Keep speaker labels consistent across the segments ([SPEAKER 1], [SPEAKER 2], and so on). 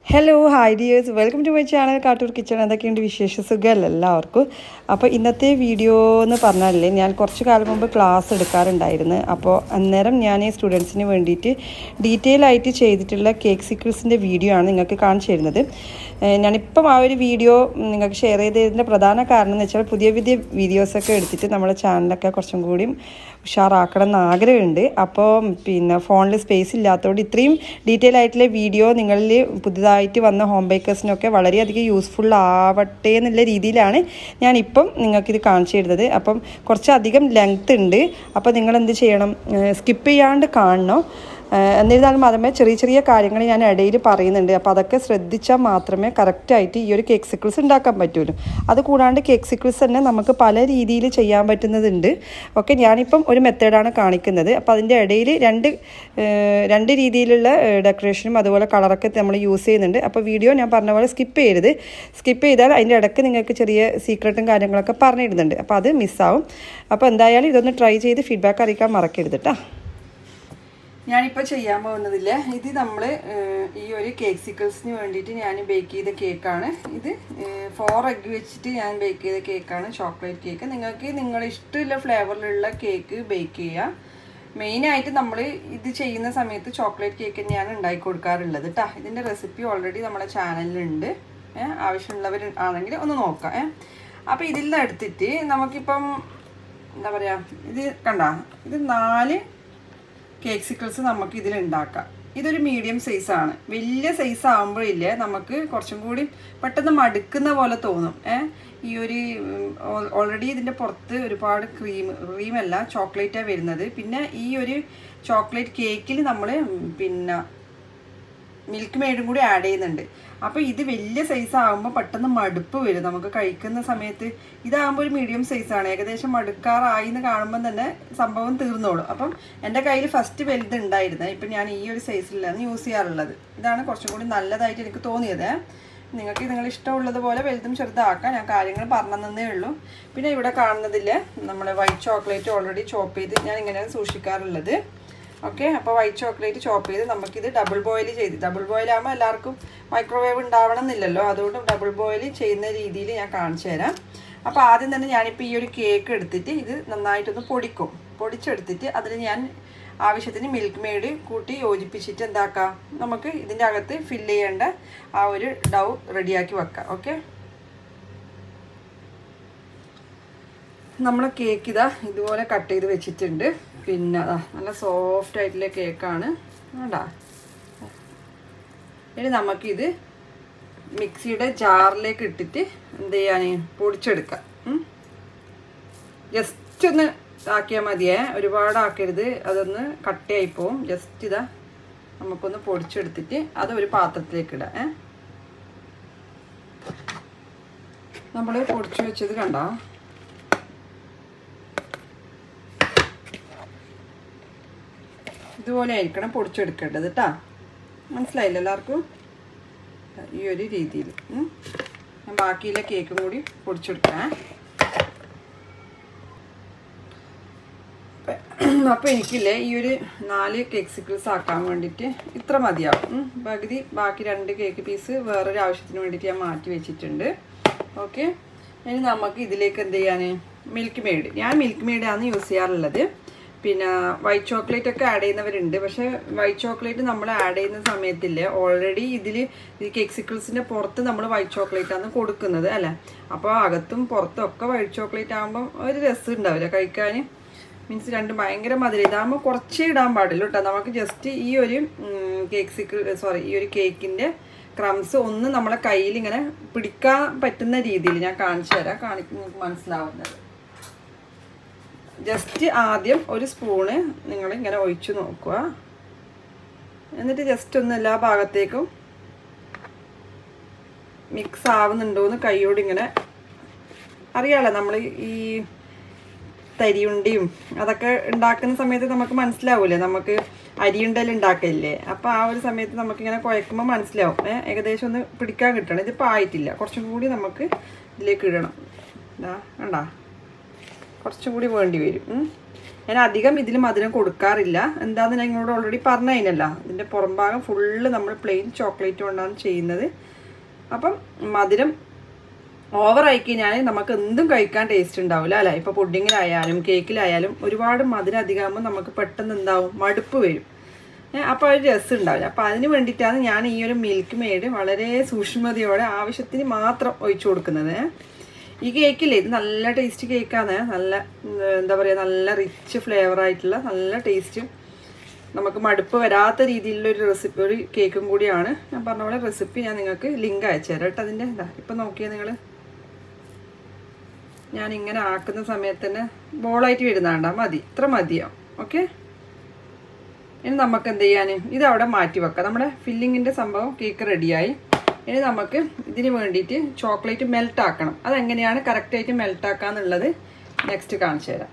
[SPEAKER 1] Hello hi dears welcome to my channel Kattoor kitchen എന്തൊക്കെയുണ്ട് വിശേഷ സുഖമല്ല എല്ലാവർക്കും അപ്പോൾ ഇന്നത്തെ വീഡിയോ എന്ന് പറഞ്ഞാലേ ഞാൻ കുറച്ച് കാലം മുമ്പ് ക്ലാസ് എടുക്കാറുണ്ടായിരുന്നു അപ്പോൾ അന്നേരം ഞാൻ ഈ സ്റ്റുഡൻസിന് വേണ്ടിയിട്ട് ഡീറ്റെയിൽ ആയിട്ട് ചെയ്തിട്ടുള്ള കേക്ക് സിക്കിൾസിൻ്റെ വീഡിയോ ആണ് നിങ്ങൾക്ക് കാണിച്ചു തരുന്നത് ഏഹ് ഞാനിപ്പം ആ ഒരു വീഡിയോ നിങ്ങൾക്ക് ഷെയർ ചെയ്തതിൻ്റെ പ്രധാന കാരണം എന്ന് വെച്ചാൽ പുതിയ പുതിയ വീഡിയോസൊക്കെ എടുത്തിട്ട് നമ്മുടെ ചാനലൊക്കെ കുറച്ചും കൂടി ഉഷാറാക്കണം എന്ന് ആഗ്രഹമുണ്ട് അപ്പോൾ പിന്നെ ഫോണിൽ സ്പേസ് ഇല്ലാത്തതുകൊണ്ട് ഇത്രയും ഡീറ്റെയിൽ ആയിട്ടുള്ള വീഡിയോ നിങ്ങളിൽ പുതുതായിട്ട് വന്ന ഹോം ബേക്കേഴ്സിനൊക്കെ വളരെയധികം യൂസ്ഫുൾ ആവട്ടെ എന്നുള്ള രീതിയിലാണ് ഞാനിപ്പം നിങ്ങൾക്കിത് കാണിച്ചു തരുന്നത് അപ്പം കുറച്ചധികം ലെങ്ത് ഉണ്ട് അപ്പോൾ നിങ്ങൾ എന്ത് ചെയ്യണം സ്കിപ്പ് ചെയ്യാണ്ട് കാണണം ഏഹ് എന്നിരുന്നാലും മാത്രമേ ചെറിയ ചെറിയ കാര്യങ്ങൾ ഞാൻ ഇടയിൽ പറയുന്നുണ്ട് അപ്പോൾ അതൊക്കെ ശ്രദ്ധിച്ചാൽ മാത്രമേ കറക്റ്റായിട്ട് ഈ ഒരു കേക്ക് സിക്കിൾസ് ഉണ്ടാക്കാൻ പറ്റുള്ളൂ അത് കൂടാണ്ട് കേക്ക് സിക്കിൾസ് തന്നെ നമുക്ക് പല രീതിയിൽ ചെയ്യാൻ പറ്റുന്നതുണ്ട് ഓക്കെ ഞാനിപ്പം ഒരു മെത്തേഡാണ് കാണിക്കുന്നത് അപ്പോൾ അതിൻ്റെ ഇടയിൽ രണ്ട് ഏഹ് രണ്ട് രീതിയിലുള്ള ഡെക്കറേഷനും അതുപോലെ കളറൊക്കെ നമ്മൾ യൂസ് ചെയ്യുന്നുണ്ട് അപ്പോൾ വീഡിയോ ഞാൻ പറഞ്ഞ പോലെ സ്കിപ്പ് ചെയ്യരുത് സ്കിപ്പ് ചെയ്താൽ അതിൻ്റെ ഇടയ്ക്ക് നിങ്ങൾക്ക് ചെറിയ സീക്രട്ടും കാര്യങ്ങളൊക്കെ പറഞ്ഞിടുന്നുണ്ട് അപ്പോൾ അത് മിസ്സാവും അപ്പോൾ എന്തായാലും ഇതൊന്ന് ട്രൈ ചെയ്ത് ഫീഡ്ബാക്ക് അറിയിക്കാൻ മറക്കരുത് കേട്ടോ ഞാനിപ്പോൾ ചെയ്യാൻ പോകുന്നതില്ല ഇത് നമ്മൾ ഈ ഒരു കേക്ക് സിക്കിൾസിന് വേണ്ടിയിട്ട് ഞാൻ ബേക്ക് ചെയ്ത കേക്കാണ് ഇത് ഫോർ എഗ് വെച്ചിട്ട് ഞാൻ ബേക്ക് ചെയ്ത കേക്കാണ് ചോക്ലേറ്റ് കേക്ക് നിങ്ങൾക്ക് നിങ്ങൾ ഇഷ്ടമുള്ള ഫ്ലേവറിലുള്ള കേക്ക് ബേക്ക് ചെയ്യാം മെയിനായിട്ട് നമ്മൾ ഇത് ചെയ്യുന്ന സമയത്ത് ചോക്ലേറ്റ് കേക്ക് തന്നെയാണ് ഉണ്ടാക്കി കൊടുക്കാറുള്ളത് കേട്ടോ ഇതിൻ്റെ റെസിപ്പി ഓൾറെഡി നമ്മുടെ ചാനലിലുണ്ട് ആവശ്യമുള്ളവർ ആണെങ്കിൽ ഒന്ന് നോക്കാം ഏ അപ്പോൾ ഇതിൽ നിന്ന് എടുത്തിട്ട് നമുക്കിപ്പം എന്താ പറയുക ഇത് കണ്ട ഇത് നാല് കേക്ക് സിക്കിൾസ് നമുക്ക് ഇതിൽ ഉണ്ടാക്കാം ഇതൊരു മീഡിയം സൈസാണ് വലിയ സൈസ് ആകുമ്പോഴില്ലേ നമുക്ക് കുറച്ചും കൂടി പെട്ടെന്ന് മടുക്കുന്ന പോലെ തോന്നും ഏഹ് ഈ ഒരു ഓൾറെഡി ഇതിൻ്റെ പുറത്ത് ഒരുപാട് ക്രീം ക്രീമല്ല ചോക്ലേറ്റാണ് വരുന്നത് പിന്നെ ഈ ഒരു ചോക്ലേറ്റ് കേക്കിൽ നമ്മൾ പിന്നെ മിൽക്ക് മെയ്ഡും കൂടി ആഡ് ചെയ്യുന്നുണ്ട് അപ്പോൾ ഇത് വലിയ സൈസ് ആകുമ്പോൾ പെട്ടെന്ന് മടുപ്പ് വരും നമുക്ക് കഴിക്കുന്ന സമയത്ത് ഇതാകുമ്പോൾ ഒരു മീഡിയം സൈസാണ് ഏകദേശം മടുക്കാറായി എന്ന് കാണുമ്പോൾ തന്നെ സംഭവം തീർന്നോളും അപ്പം എൻ്റെ കയ്യിൽ ഫസ്റ്റ് വലുത് ഉണ്ടായിരുന്നത് ഇപ്പം ഞാൻ ഈ ഒരു സൈസിലാണ് യൂസ് ചെയ്യാറുള്ളത് ഇതാണ് കുറച്ചും കൂടി നല്ലതായിട്ട് എനിക്ക് തോന്നിയത് നിങ്ങൾക്ക് നിങ്ങൾ ഇഷ്ടമുള്ളതുപോലെ വലുതും ചെറുതാക്കാം ഞാൻ കാര്യങ്ങൾ പറഞ്ഞതന്നേ ഉള്ളൂ പിന്നെ ഇവിടെ കാണുന്നതിൽ നമ്മൾ വൈറ്റ് ചോക്ലേറ്റ് ഓൾറെഡി ചോപ്പ് ചെയ്ത് ഞാൻ ഇങ്ങനെയാണ് സൂക്ഷിക്കാറുള്ളത് ഓക്കെ അപ്പോൾ വൈറ്റ് ചോക്ലേറ്റ് ചോപ്പ് ചെയ്ത് നമുക്കിത് ഡബിൾ ബോയിൽ ചെയ്ത് ഡബിൾ ബോയിൽ ആകുമ്പോൾ എല്ലാവർക്കും മൈക്രോവേവ് ഉണ്ടാവണം എന്നില്ലല്ലോ അതുകൊണ്ട് ഡബിൾ ബോയിൽ ചെയ്യുന്ന രീതിയിൽ ഞാൻ കാണിച്ചു തരാം അപ്പോൾ ആദ്യം തന്നെ ഞാനിപ്പോൾ ഈ ഒരു കേക്ക് എടുത്തിട്ട് ഇത് നന്നായിട്ടൊന്ന് പൊടിക്കും പൊടിച്ചെടുത്തിട്ട് അതിൽ ഞാൻ ആവശ്യത്തിന് മിൽക്ക് മെയ്ഡ് കൂട്ടി യോജിപ്പിച്ചിട്ട് എന്താക്കാം നമുക്ക് ഇതിൻ്റെ അകത്ത് ഫില്ല് ചെയ്യേണ്ട ആ ഒരു ഡൗ റെഡിയാക്കി വെക്കാം ഓക്കെ നമ്മൾ കേക്ക് ഇതാ ഇതുപോലെ കട്ട് ചെയ്ത് വെച്ചിട്ടുണ്ട് പിന്നെ അതാ നല്ല സോഫ്റ്റ് ആയിട്ടുള്ള കേക്കാണ് വേണ്ടാ ഇനി നമുക്കിത് മിക്സിയുടെ ജാറിലേക്ക് ഇട്ടിട്ട് എന്ത് ചെയ്യാൻ പൊടിച്ചെടുക്കാം ജസ്റ്റ് ഒന്ന് ആക്കിയാൽ മതിയേ ഒരുപാട് ആക്കരുത് അതൊന്ന് കട്ടയായി പോവും ജസ്റ്റ് ഇതാ നമുക്കൊന്ന് പൊടിച്ചെടുത്തിട്ട് അത് ഒരു പാത്രത്തിലേക്ക് ഇടാം ഏ നമ്മൾ പൊടിച്ചു വെച്ചത് കണ്ടോ ഇതുപോലെ ആയിരിക്കണം പൊടിച്ചെടുക്കേണ്ടത് കേട്ടോ മനസ്സിലായില്ല എല്ലാവർക്കും ഈ ഒരു രീതിയിൽ ഞാൻ ബാക്കിയിലെ കേക്കും കൂടി പൊടിച്ചെടുക്കാം അപ്പോൾ എനിക്കില്ലേ ഈ ഒരു നാല് കേക്ക് സിക്കിൾസ് ആക്കാൻ വേണ്ടിയിട്ട് ഇത്ര മതിയാവും പകുതി ബാക്കി രണ്ട് കേക്ക് പീസ് വേറൊരു ആവശ്യത്തിന് വേണ്ടിയിട്ട് ഞാൻ മാറ്റി വെച്ചിട്ടുണ്ട് ഓക്കെ ഇനി നമുക്ക് ഇതിലേക്ക് എന്ത് ചെയ്യാൻ മിൽക്ക് മെയ്ഡ് ഞാൻ മിൽക്ക് മെയ്ഡാണ് യൂസ് ചെയ്യാറുള്ളത് പിന്നെ വൈറ്റ് ചോക്ലേറ്റ് ഒക്കെ ആഡ് ചെയ്യുന്നവരുണ്ട് പക്ഷേ വൈറ്റ് ചോക്ലേറ്റ് നമ്മൾ ആഡ് ചെയ്യുന്ന സമയത്തില്ലേ ഓൾറെഡി ഇതിൽ ഈ കേക്ക് സിക്കിൾസിൻ്റെ പുറത്ത് നമ്മൾ വൈറ്റ് ചോക്ലേറ്റ് ആണ് കൊടുക്കുന്നത് അല്ലേ അപ്പോൾ അകത്തും പുറത്തും ഒക്കെ വൈറ്റ് ചോക്ലേറ്റ് ആകുമ്പോൾ ഒരു രസം ഉണ്ടാവില്ല കഴിക്കാൻ മീൻസ് രണ്ട് ഭയങ്കര മധുരം ഇതാകുമ്പോൾ കുറച്ചേ ഇടാൻ പാടില്ല കേട്ടോ നമുക്ക് ജസ്റ്റ് ഈ ഒരു കേക്ക് സിക്കിൾ സോറി ഈ ഒരു കേക്കിൻ്റെ ക്രംസ് ഒന്ന് നമ്മളെ കയ്യിൽ ഇങ്ങനെ പിടിക്കാൻ പറ്റുന്ന രീതിയിൽ ഞാൻ കാണിച്ചു തരാം കാണിക്കും നിങ്ങൾക്ക് മനസ്സിലാവുന്നത് ജസ്റ്റ് ആദ്യം ഒരു സ്പൂണ് നിങ്ങൾ ഇങ്ങനെ ഒഴിച്ചു നോക്കുക എന്നിട്ട് ജസ്റ്റ് ഒന്ന് എല്ലാ ഭാഗത്തേക്കും മിക്സ് ആവുന്നുണ്ടോ എന്ന് കൈയോട് ഇങ്ങനെ അറിയാലോ നമ്മൾ ഈ തരിയുണ്ടിയും അതൊക്കെ ഉണ്ടാക്കുന്ന സമയത്ത് നമുക്ക് മനസ്സിലാവൂലേ നമുക്ക് അരിയുണ്ടൽ ഉണ്ടാക്കില്ലേ അപ്പോൾ ആ ഒരു സമയത്ത് നമുക്കിങ്ങനെ കുഴക്കുമ്പോൾ മനസ്സിലാവും ഏകദേശം ഒന്ന് പിടിക്കാൻ കിട്ടണം ഇതിപ്പോൾ ആയിട്ടില്ല കുറച്ചും കൂടി നമുക്ക് ഇതിലേക്ക് ഇടണം ഇതാ കണ്ടാ കുറച്ചും കൂടി വേണ്ടി വരും ഞാൻ അധികം ഇതിൽ മധുരം കൊടുക്കാറില്ല എന്താന്ന് ഞാൻ നിങ്ങളോട് ഓൾറെഡി പറഞ്ഞു കഴിഞ്ഞല്ല ഇതിൻ്റെ പുറം ഭാഗം ഫുള്ള് നമ്മൾ പ്ലെയിൻ ചോക്ലേറ്റ് കൊണ്ടാണ് ചെയ്യുന്നത് അപ്പം മധുരം ഓവറായി കഴിഞ്ഞാൽ നമുക്ക് എന്തും കഴിക്കാൻ ടേസ്റ്റ് ഉണ്ടാവില്ല അല്ലേ ഇപ്പോൾ പുഡിങ്ങിലായാലും കേക്കിലായാലും ഒരുപാട് മധുരം അധികമാകുമ്പോൾ നമുക്ക് പെട്ടെന്ന് എന്താവും മടുപ്പ് വരും അപ്പോൾ ഒരു രസം ഉണ്ടാവില്ല അപ്പോൾ അതിന് വേണ്ടിയിട്ടാണ് ഞാൻ ഈ ഒരു മിൽക്ക് മെയ്ഡ് വളരെ സൂക്ഷ്മതയോടെ ആവശ്യത്തിന് മാത്രം ഒഴിച്ചു കൊടുക്കുന്നത് ഈ കേക്കില്ലേ ഇത് നല്ല ടേസ്റ്റ് കേക്കാണ് നല്ല ഉം, എന്താ പറയുക നല്ല റിച്ച് ഫ്ലേവർ ആയിട്ടുള്ള നല്ല ടേസ്റ്റ് നമുക്ക് മടുപ്പ് വരാത്ത രീതിയിലുള്ള ഒരു റെസിപ്പി ഒരു കേക്കും കൂടിയാണ് ഞാൻ പറഞ്ഞ പോലെ റെസിപ്പി ഞാൻ നിങ്ങൾക്ക് ലിങ്ക് അയച്ചു തരാം കേട്ടോ അതിൻ്റെ ഇതാ ഇപ്പം നോക്കിയാൽ നിങ്ങൾ ഞാൻ ഇങ്ങനെ ആക്കുന്ന സമയത്ത് തന്നെ ബോളായിട്ട് വരുന്നതാണ്ടാ മതി ഇത്ര മതിയാവും ഓക്കെ ഇനി നമുക്ക് എന്ത് ചെയ്യാൻ ഇത് അവിടെ മാറ്റി വെക്കാം നമ്മുടെ ഫില്ലിങ്ങിൻ്റെ സംഭവം കേക്ക് റെഡിയായി ഇനി നമുക്ക് ഇതിന് വേണ്ടിയിട്ട് ചോക്ലേറ്റ് മെൽറ്റ് ആക്കണം അതെങ്ങനെയാണ് കറക്റ്റായിട്ട് മെൽറ്റ് ആക്കാന്നുള്ളത് നെക്സ്റ്റ് കാണിച്ചു തരാം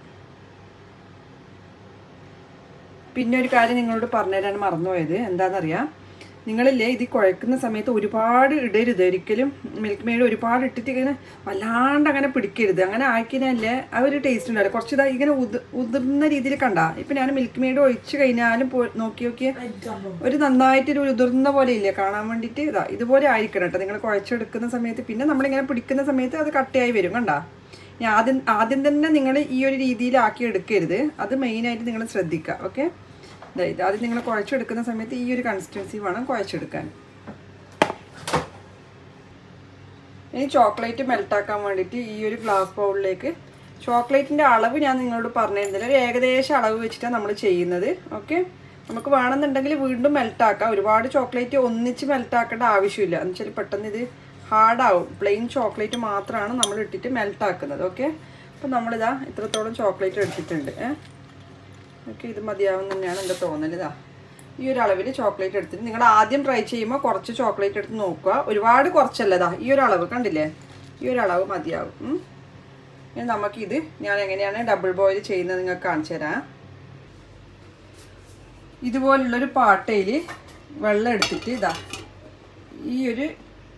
[SPEAKER 1] പിന്നെ ഒരു കാര്യം നിങ്ങളോട് പറഞ്ഞുതരാൻ മറന്നുപോയത് എന്താണെന്നറിയാം നിങ്ങളില്ലേ ഇത് കുഴക്കുന്ന സമയത്ത് ഒരുപാട് ഇടരുത് ഒരിക്കലും മിൽക്ക് മെയ്ഡ് ഒരുപാട് ഇട്ടിട്ട് ഇങ്ങനെ വല്ലാണ്ട് അങ്ങനെ പിടിക്കരുത് അങ്ങനെ ആക്കിയാലേ ആ ഒരു ടേസ്റ്റ് ഉണ്ടാവില്ല കുറച്ച് ഇതാ ഇങ്ങനെ ഉതിർ ഉതിർന്ന രീതിയിൽ കണ്ട ഇപ്പം ഞാൻ മിൽക്ക് മെയ്ഡ് ഒഴിച്ച് കഴിഞ്ഞാലും പോ നോക്കി നോക്കിയേ ഒരു നന്നായിട്ട് ഒരു ഉതിർന്ന പോലെ ഇല്ലേ കാണാൻ വേണ്ടിയിട്ട് ഇതാ ഇതുപോലെ ആയിരിക്കണം കേട്ടോ നിങ്ങൾ കുഴച്ചെടുക്കുന്ന സമയത്ത് പിന്നെ നമ്മളിങ്ങനെ പിടിക്കുന്ന സമയത്ത് അത് കട്ടയായി വരും കണ്ടാ ഞാൻ ആദ്യം ആദ്യം തന്നെ നിങ്ങൾ ഈ ഒരു രീതിയിലാക്കി എടുക്കരുത് അത് മെയിനായിട്ട് നിങ്ങൾ ശ്രദ്ധിക്കുക ഓക്കെ ഇത് ആദ്യം നിങ്ങൾ കുഴച്ചെടുക്കുന്ന സമയത്ത് ഈ ഒരു കൺസിസ്റ്റൻസി വേണം കുഴച്ചെടുക്കാൻ ഇനി ചോക്ലേറ്റ് മെൽട്ടാക്കാൻ വേണ്ടിയിട്ട് ഈ ഒരു ഗ്ലാസ് ബൗളിലേക്ക് ചോക്ലേറ്റിൻ്റെ അളവ് ഞാൻ നിങ്ങളോട് പറഞ്ഞിരുന്നില്ല ഒരു ഏകദേശം അളവ് വെച്ചിട്ടാണ് നമ്മൾ ചെയ്യുന്നത് ഓക്കെ നമുക്ക് വേണമെന്നുണ്ടെങ്കിൽ വീണ്ടും മെൽട്ടാക്കാം ഒരുപാട് ചോക്ലേറ്റ് ഒന്നിച്ച് മെൽട്ടാക്കേണ്ട ആവശ്യമില്ല എന്ന് വെച്ചാൽ പെട്ടെന്ന് ഇത് ഹാർഡാവും പ്ലെയിൻ ചോക്ലേറ്റ് മാത്രമാണ് നമ്മൾ ഇട്ടിട്ട് മെൽട്ടാക്കുന്നത് ഓക്കെ അപ്പോൾ നമ്മളിതാ ഇത്രത്തോളം ചോക്ലേറ്റ് എടുത്തിട്ടുണ്ട് ഏഹ് ഓക്കെ ഇത് മതിയാവും തന്നെയാണ് എൻ്റെ തോന്നൽ ഇതാ ഈ ഒരു അളവിൽ ചോക്ലേറ്റ് എടുത്തിട്ട് നിങ്ങൾ ആദ്യം ട്രൈ ചെയ്യുമ്പോൾ കുറച്ച് ചോക്ലേറ്റ് എടുത്ത് നോക്കുക ഒരുപാട് കുറച്ചല്ലതാ ഈ ഒരു അളവ് കണ്ടില്ലേ ഈ ഒരു അളവ് മതിയാവും ഉം. ഇനി നമുക്കിത് ഞാൻ എങ്ങനെയാണ് ഡബിൾ ബോയിൽ ചെയ്യുന്നത് നിങ്ങൾക്ക് കാണിച്ചു തരാം ഇതുപോലുള്ളൊരു പാട്ടയിൽ വെള്ളം എടുത്തിട്ട് ഇതാ ഈ ഒരു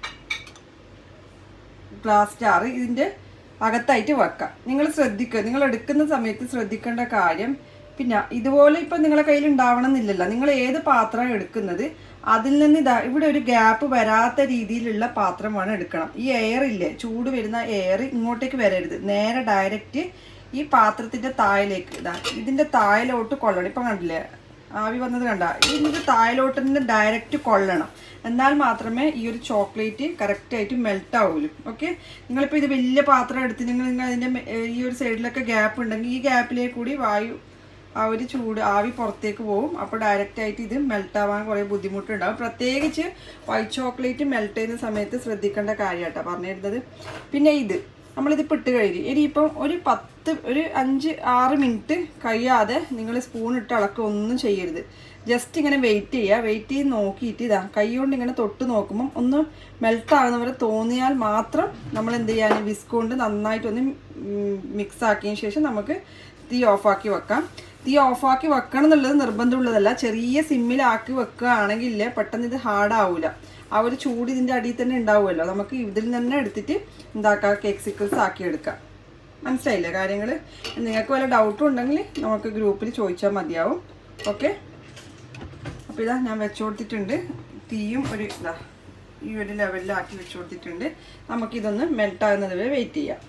[SPEAKER 1] ഗ്ലാസ് ജാറ് ഇതിൻ്റെ അകത്തായിട്ട് വെക്കാം നിങ്ങൾ ശ്രദ്ധിക്കുക നിങ്ങൾ എടുക്കുന്ന സമയത്ത് ശ്രദ്ധിക്കേണ്ട കാര്യം പിന്നെ ഇതുപോലെ ഇപ്പം നിങ്ങളെ കയ്യിൽ ഉണ്ടാവണം എന്നില്ലല്ലോ നിങ്ങൾ ഏത് പാത്രം എടുക്കുന്നത് അതിൽ നിന്ന് ഇതാ ഇവിടെ ഒരു ഗ്യാപ്പ് വരാത്ത രീതിയിലുള്ള പാത്രമാണ് എടുക്കണം ഈ എയർ ഇല്ലേ ചൂട് വരുന്ന എയർ ഇങ്ങോട്ടേക്ക് വരരുത് നേരെ ഡയറക്റ്റ് ഈ പാത്രത്തിന്റെ താഴിലേക്ക് ഇതാ ഇതിന്റെ താഴിലോട്ട് കൊള്ളണം ഇപ്പം കണ്ടില്ലേ ആവി വന്നത് കണ്ട ഇതിന്റെ താഴിലോട്ട് തന്നെ ഡയറക്റ്റ് കൊള്ളണം എന്നാൽ മാത്രമേ ഈ ഒരു ചോക്ലേറ്റ് കറക്റ്റായിട്ട് മെൽറ്റ് ആവുള്ളൂ ഓക്കെ നിങ്ങളിപ്പോൾ ഇത് വലിയ പാത്രം എടുത്ത് നിങ്ങൾ നിങ്ങൾ അതിൻ്റെ മെ- ഏർ ഈ ഒരു സൈഡിലൊക്കെ ഗ്യാപ്പ് ഉണ്ടെങ്കിൽ ഈ ഗ്യാപ്പിലേക്ക് കൂടി വായു ആ ഒരു ചൂട് ആവി പുറത്തേക്ക് പോകും അപ്പോൾ ഡയറക്റ്റ് ആയിട്ട് ഇത് മെൽറ്റ് ആവാൻ കുറേ ബുദ്ധിമുട്ടുണ്ടാവും പ്രത്യേകിച്ച് വൈറ്റ് ചോക്ലേറ്റ് മെൽറ്റ് ചെയ്യുന്ന സമയത്ത് ശ്രദ്ധിക്കേണ്ട കാര്യമാട്ടോ പറഞ്ഞിരുന്നത് പിന്നെ ഇത് നമ്മളിത് ഇട്ട് കഴിഞ്ഞ് ഇനിയിപ്പം ഒരു പത്ത് ഒരു അഞ്ച് ആറ് മിനിറ്റ് കഴിയാതെ നിങ്ങൾ സ്പൂൺ ഇട്ട് ഇളക്കുക ഒന്നും ചെയ്യരുത് ജസ്റ്റ് ഇങ്ങനെ വെയിറ്റ് ചെയ്യുക വെയിറ്റ് ചെയ്ത് നോക്കിയിട്ട് ഇതാ കൈ കൊണ്ട് ഇങ്ങനെ തൊട്ട് നോക്കുമ്പം ഒന്ന് മെൽറ്റ് ആകുന്നവരെ തോന്നിയാൽ മാത്രം നമ്മൾ എന്ത് ചെയ്യാൻ വിസ്ക് കൊണ്ട് നന്നായിട്ടൊന്ന് മിക്സ് ആക്കിയതിന് ശേഷം നമുക്ക് തീ ഓഫാക്കി വെക്കാം തീ ഓഫാക്കി വെക്കണം എന്നുള്ളത് നിർബന്ധമുള്ളതല്ല ചെറിയ സിമ്മിലാക്കി വെക്കുകയാണെങ്കിൽ ഇല്ലേ പെട്ടെന്ന് ഇത് ഹാർഡാവില്ല ആ ഒരു ചൂട് ഇതിൻ്റെ അടിയിൽ തന്നെ ഉണ്ടാവുമല്ലോ നമുക്ക് ഇതിൽ തന്നെ എടുത്തിട്ട് എന്താക്കാം കേക്ക് സിക്കിൾസ് ആക്കി എടുക്കാം മനസ്സിലായില്ലേ കാര്യങ്ങൾ നിങ്ങൾക്ക് വല്ല ഡൗട്ടും ഉണ്ടെങ്കിൽ നമുക്ക് ഗ്രൂപ്പിൽ ചോദിച്ചാൽ മതിയാവും ഓക്കെ അപ്പോൾ ഇതാ ഞാൻ വെച്ചു കൊടുത്തിട്ടുണ്ട് തീയും ഒരു ഇതാ ഈ ഒരു ലെവലിലാക്കി വെച്ചു കൊടുത്തിട്ടുണ്ട് നമുക്കിതൊന്ന് മെൽട്ടാകുന്നത് വരെ വെയിറ്റ് ചെയ്യാം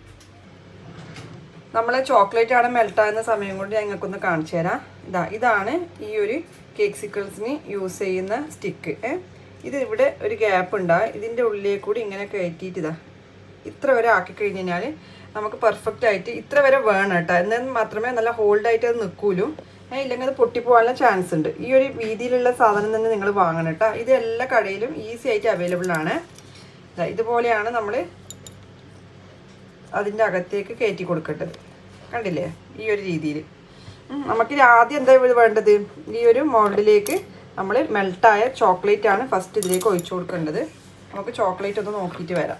[SPEAKER 1] നമ്മളെ ചോക്ലേറ്റ് ആണ് മെൽട്ടാകുന്ന സമയം കൊണ്ട് ഞാൻ നിങ്ങൾക്കൊന്ന് കാണിച്ചു തരാം ഇതാ ഇതാണ് ഈ ഒരു കേക്ക് സിക്കിൾസിന് യൂസ് ചെയ്യുന്ന സ്റ്റിക്ക് ഇത് ഇവിടെ ഒരു ഗ്യാപ്പ് ഉണ്ടാവും ഇതിൻ്റെ ഉള്ളിലേക്ക് കൂടി ഇങ്ങനെ കയറ്റിയിട്ട് ഇതാ ഇത്ര വരെ ആക്കി കഴിഞ്ഞ് കഴിഞ്ഞാൽ നമുക്ക് പെർഫെക്റ്റ് ആയിട്ട് ഇത്ര വരെ വേണം കേട്ടോ എന്നാൽ മാത്രമേ നല്ല ഹോൾഡായിട്ട് അത് നിൽക്കൂലൂ ഏ, ഇല്ലെങ്കിൽ അത് പൊട്ടിപ്പോകാനുള്ള ചാൻസ് ഉണ്ട് ഈ ഒരു രീതിയിലുള്ള സാധനം തന്നെ നിങ്ങൾ വാങ്ങണം കേട്ടോ ഇത് എല്ലാ കടയിലും ഈസി ആയിട്ട് അവൈലബിൾ ആണ് ദാ ഇതുപോലെയാണ് നമ്മൾ അതിൻ്റെ അകത്തേക്ക് കയറ്റി കൊടുക്കേണ്ടത് കണ്ടില്ലേ ഈ ഒരു രീതിയിൽ നമുക്ക് ആദ്യം എന്താ ഇത് വേണ്ടത് ഈ ഒരു മോൾഡിലേക്ക് നമ്മൾ മെൽട്ടായ ചോക്ലേറ്റ് ആണ് ഫസ്റ്റ് ഇതിലേക്ക് ഒഴിച്ചു കൊടുക്കേണ്ടത് നമുക്ക് ചോക്ലേറ്റ് ഒന്ന് നോക്കിയിട്ട് വരാം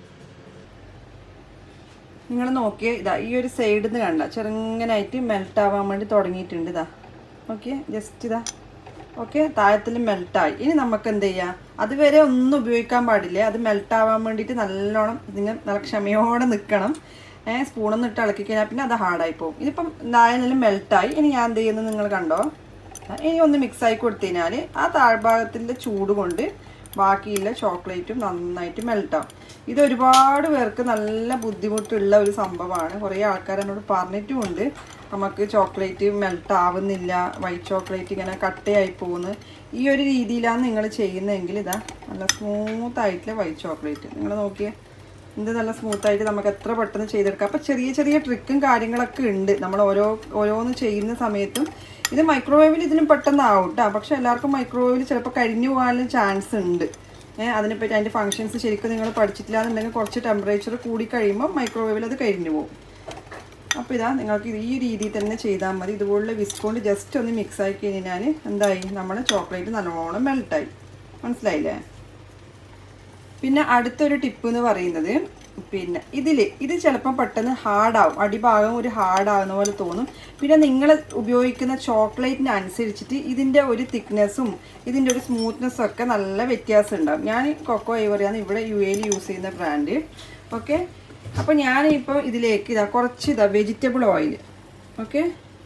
[SPEAKER 1] നിങ്ങൾ നോക്കിയേ ഇതാ ഈ ഒരു സൈഡിൽ നിന്ന് കണ്ട ചെറുങ്ങനായിട്ട് മെൽറ്റ് ആവാൻ വേണ്ടി തുടങ്ങിയിട്ടുണ്ട് ഇതാ ഓക്കെ ജസ്റ്റ് ഇതാ ഓക്കെ താഴത്തിൽ മെൽട്ടായി ഇനി നമുക്ക് എന്ത് ചെയ്യാം അതുവരെ ഒന്നും ഉപയോഗിക്കാൻ പാടില്ല അത് മെൽട്ട് ആവാൻ വേണ്ടിയിട്ട് നല്ലോണം നിങ്ങൾ നല്ല ക്ഷമയോടെ നിൽക്കണം ഏഹ് സ്പൂണൊന്നും ഇട്ട് ഇളക്കി കഴിഞ്ഞാൽ പിന്നെ അത് ഹാർഡായി പോകും ഇതിപ്പം എന്തായാലും മെൽട്ടായി ഇനി ഞാൻ എന്ത് ചെയ്യുന്നത് നിങ്ങൾ കണ്ടോ ഇനി ഒന്ന് മിക്സ് ആയി കൊടുത്തു കഴിഞ്ഞാൽ ആ താഴ്ഭാഗത്തിൻ്റെ ചൂട് കൊണ്ട് ബാക്കിയുള്ള ചോക്ലേറ്റും നന്നായിട്ട് മെൽട്ടാവും ഇത് ഒരുപാട് പേർക്ക് നല്ല ബുദ്ധിമുട്ടുള്ള ഒരു സംഭവമാണ് കുറേ ആൾക്കാർ എന്നോട് പറഞ്ഞിട്ടുമുണ്ട് നമുക്ക് ചോക്ലേറ്റ് മെൽട്ട് ആവുന്നില്ല വൈറ്റ് ചോക്ലേറ്റ് ഇങ്ങനെ കട്ടയായി പോകുന്നു ഈ ഒരു രീതിയിലാണ് നിങ്ങൾ ചെയ്യുന്നതെങ്കിൽ ഇതാ നല്ല സ്മൂത്ത് ആയിട്ടുള്ള വൈറ്റ് ചോക്ലേറ്റ് നിങ്ങൾ നോക്കിയേ ഇത് നല്ല സ്മൂത്തായിട്ട് നമുക്ക് എത്ര പെട്ടെന്ന് ചെയ്തെടുക്കാം അപ്പോൾ ചെറിയ ചെറിയ ട്രിക്കും കാര്യങ്ങളൊക്കെ ഉണ്ട് നമ്മൾ ഓരോ ഓരോന്ന് ചെയ്യുന്ന സമയത്തും ഇത് മൈക്രോവേവിൽ ഇതിനും പെട്ടെന്ന് ആവും കേട്ടോ പക്ഷെ എല്ലാവർക്കും മൈക്രോവേവിൽ ചിലപ്പോൾ കരിഞ്ഞു പോകാനുള്ള ചാൻസ് ഉണ്ട് ഏഹ് അതിനെപ്പറ്റി അതിൻ്റെ ഫങ്ഷൻസ് ശരിക്കും നിങ്ങൾ പഠിച്ചിട്ടില്ല എന്നുണ്ടെങ്കിൽ കുറച്ച് ടെമ്പറേച്ചർ കൂടി കഴിയുമ്പോൾ മൈക്രോവേവിൽ അത് കരിഞ്ഞു പോകും അപ്പോൾ ഇതാ നിങ്ങൾക്ക് ഇത് ഈ രീതിയിൽ തന്നെ ചെയ്താൽ മതി ഇതുപോലുള്ള വിസ്കോണ്ട് ജസ്റ്റ് ഒന്ന് മിക്സ് ആക്കി കഴിഞ്ഞാൽ എന്തായി നമ്മുടെ ചോക്ലേറ്റ് നല്ലോണം മെൽട്ടായി മനസ്സിലായില്ലേ പിന്നെ അടുത്തൊരു ടിപ്പ് എന്ന് പറയുന്നത് പിന്നെ ഇതിൽ ഇത് ചിലപ്പം പെട്ടെന്ന് ഹാർഡാവും അടിഭാഗം ഒരു ഹാർഡാകുന്ന പോലെ തോന്നും പിന്നെ നിങ്ങൾ ഉപയോഗിക്കുന്ന ചോക്ലേറ്റിന് അനുസരിച്ചിട്ട് ഇതിൻ്റെ ഒരു തിക്നെസ്സും ഇതിൻ്റെ ഒരു സ്മൂത്ത്നെസ്സും ഒക്കെ നല്ല വ്യത്യാസം ഉണ്ടാവും ഞാൻ കൊക്കോ ഐവറിയാണ് ഇവിടെ യു എയിൽ യൂസ് ചെയ്യുന്ന ബ്രാൻഡ് ഓക്കെ അപ്പോൾ ഞാനിപ്പോൾ ഇതിലേക്ക് ഇതാ കുറച്ച് ഇതാ വെജിറ്റബിൾ ഓയിൽ ഓക്കെ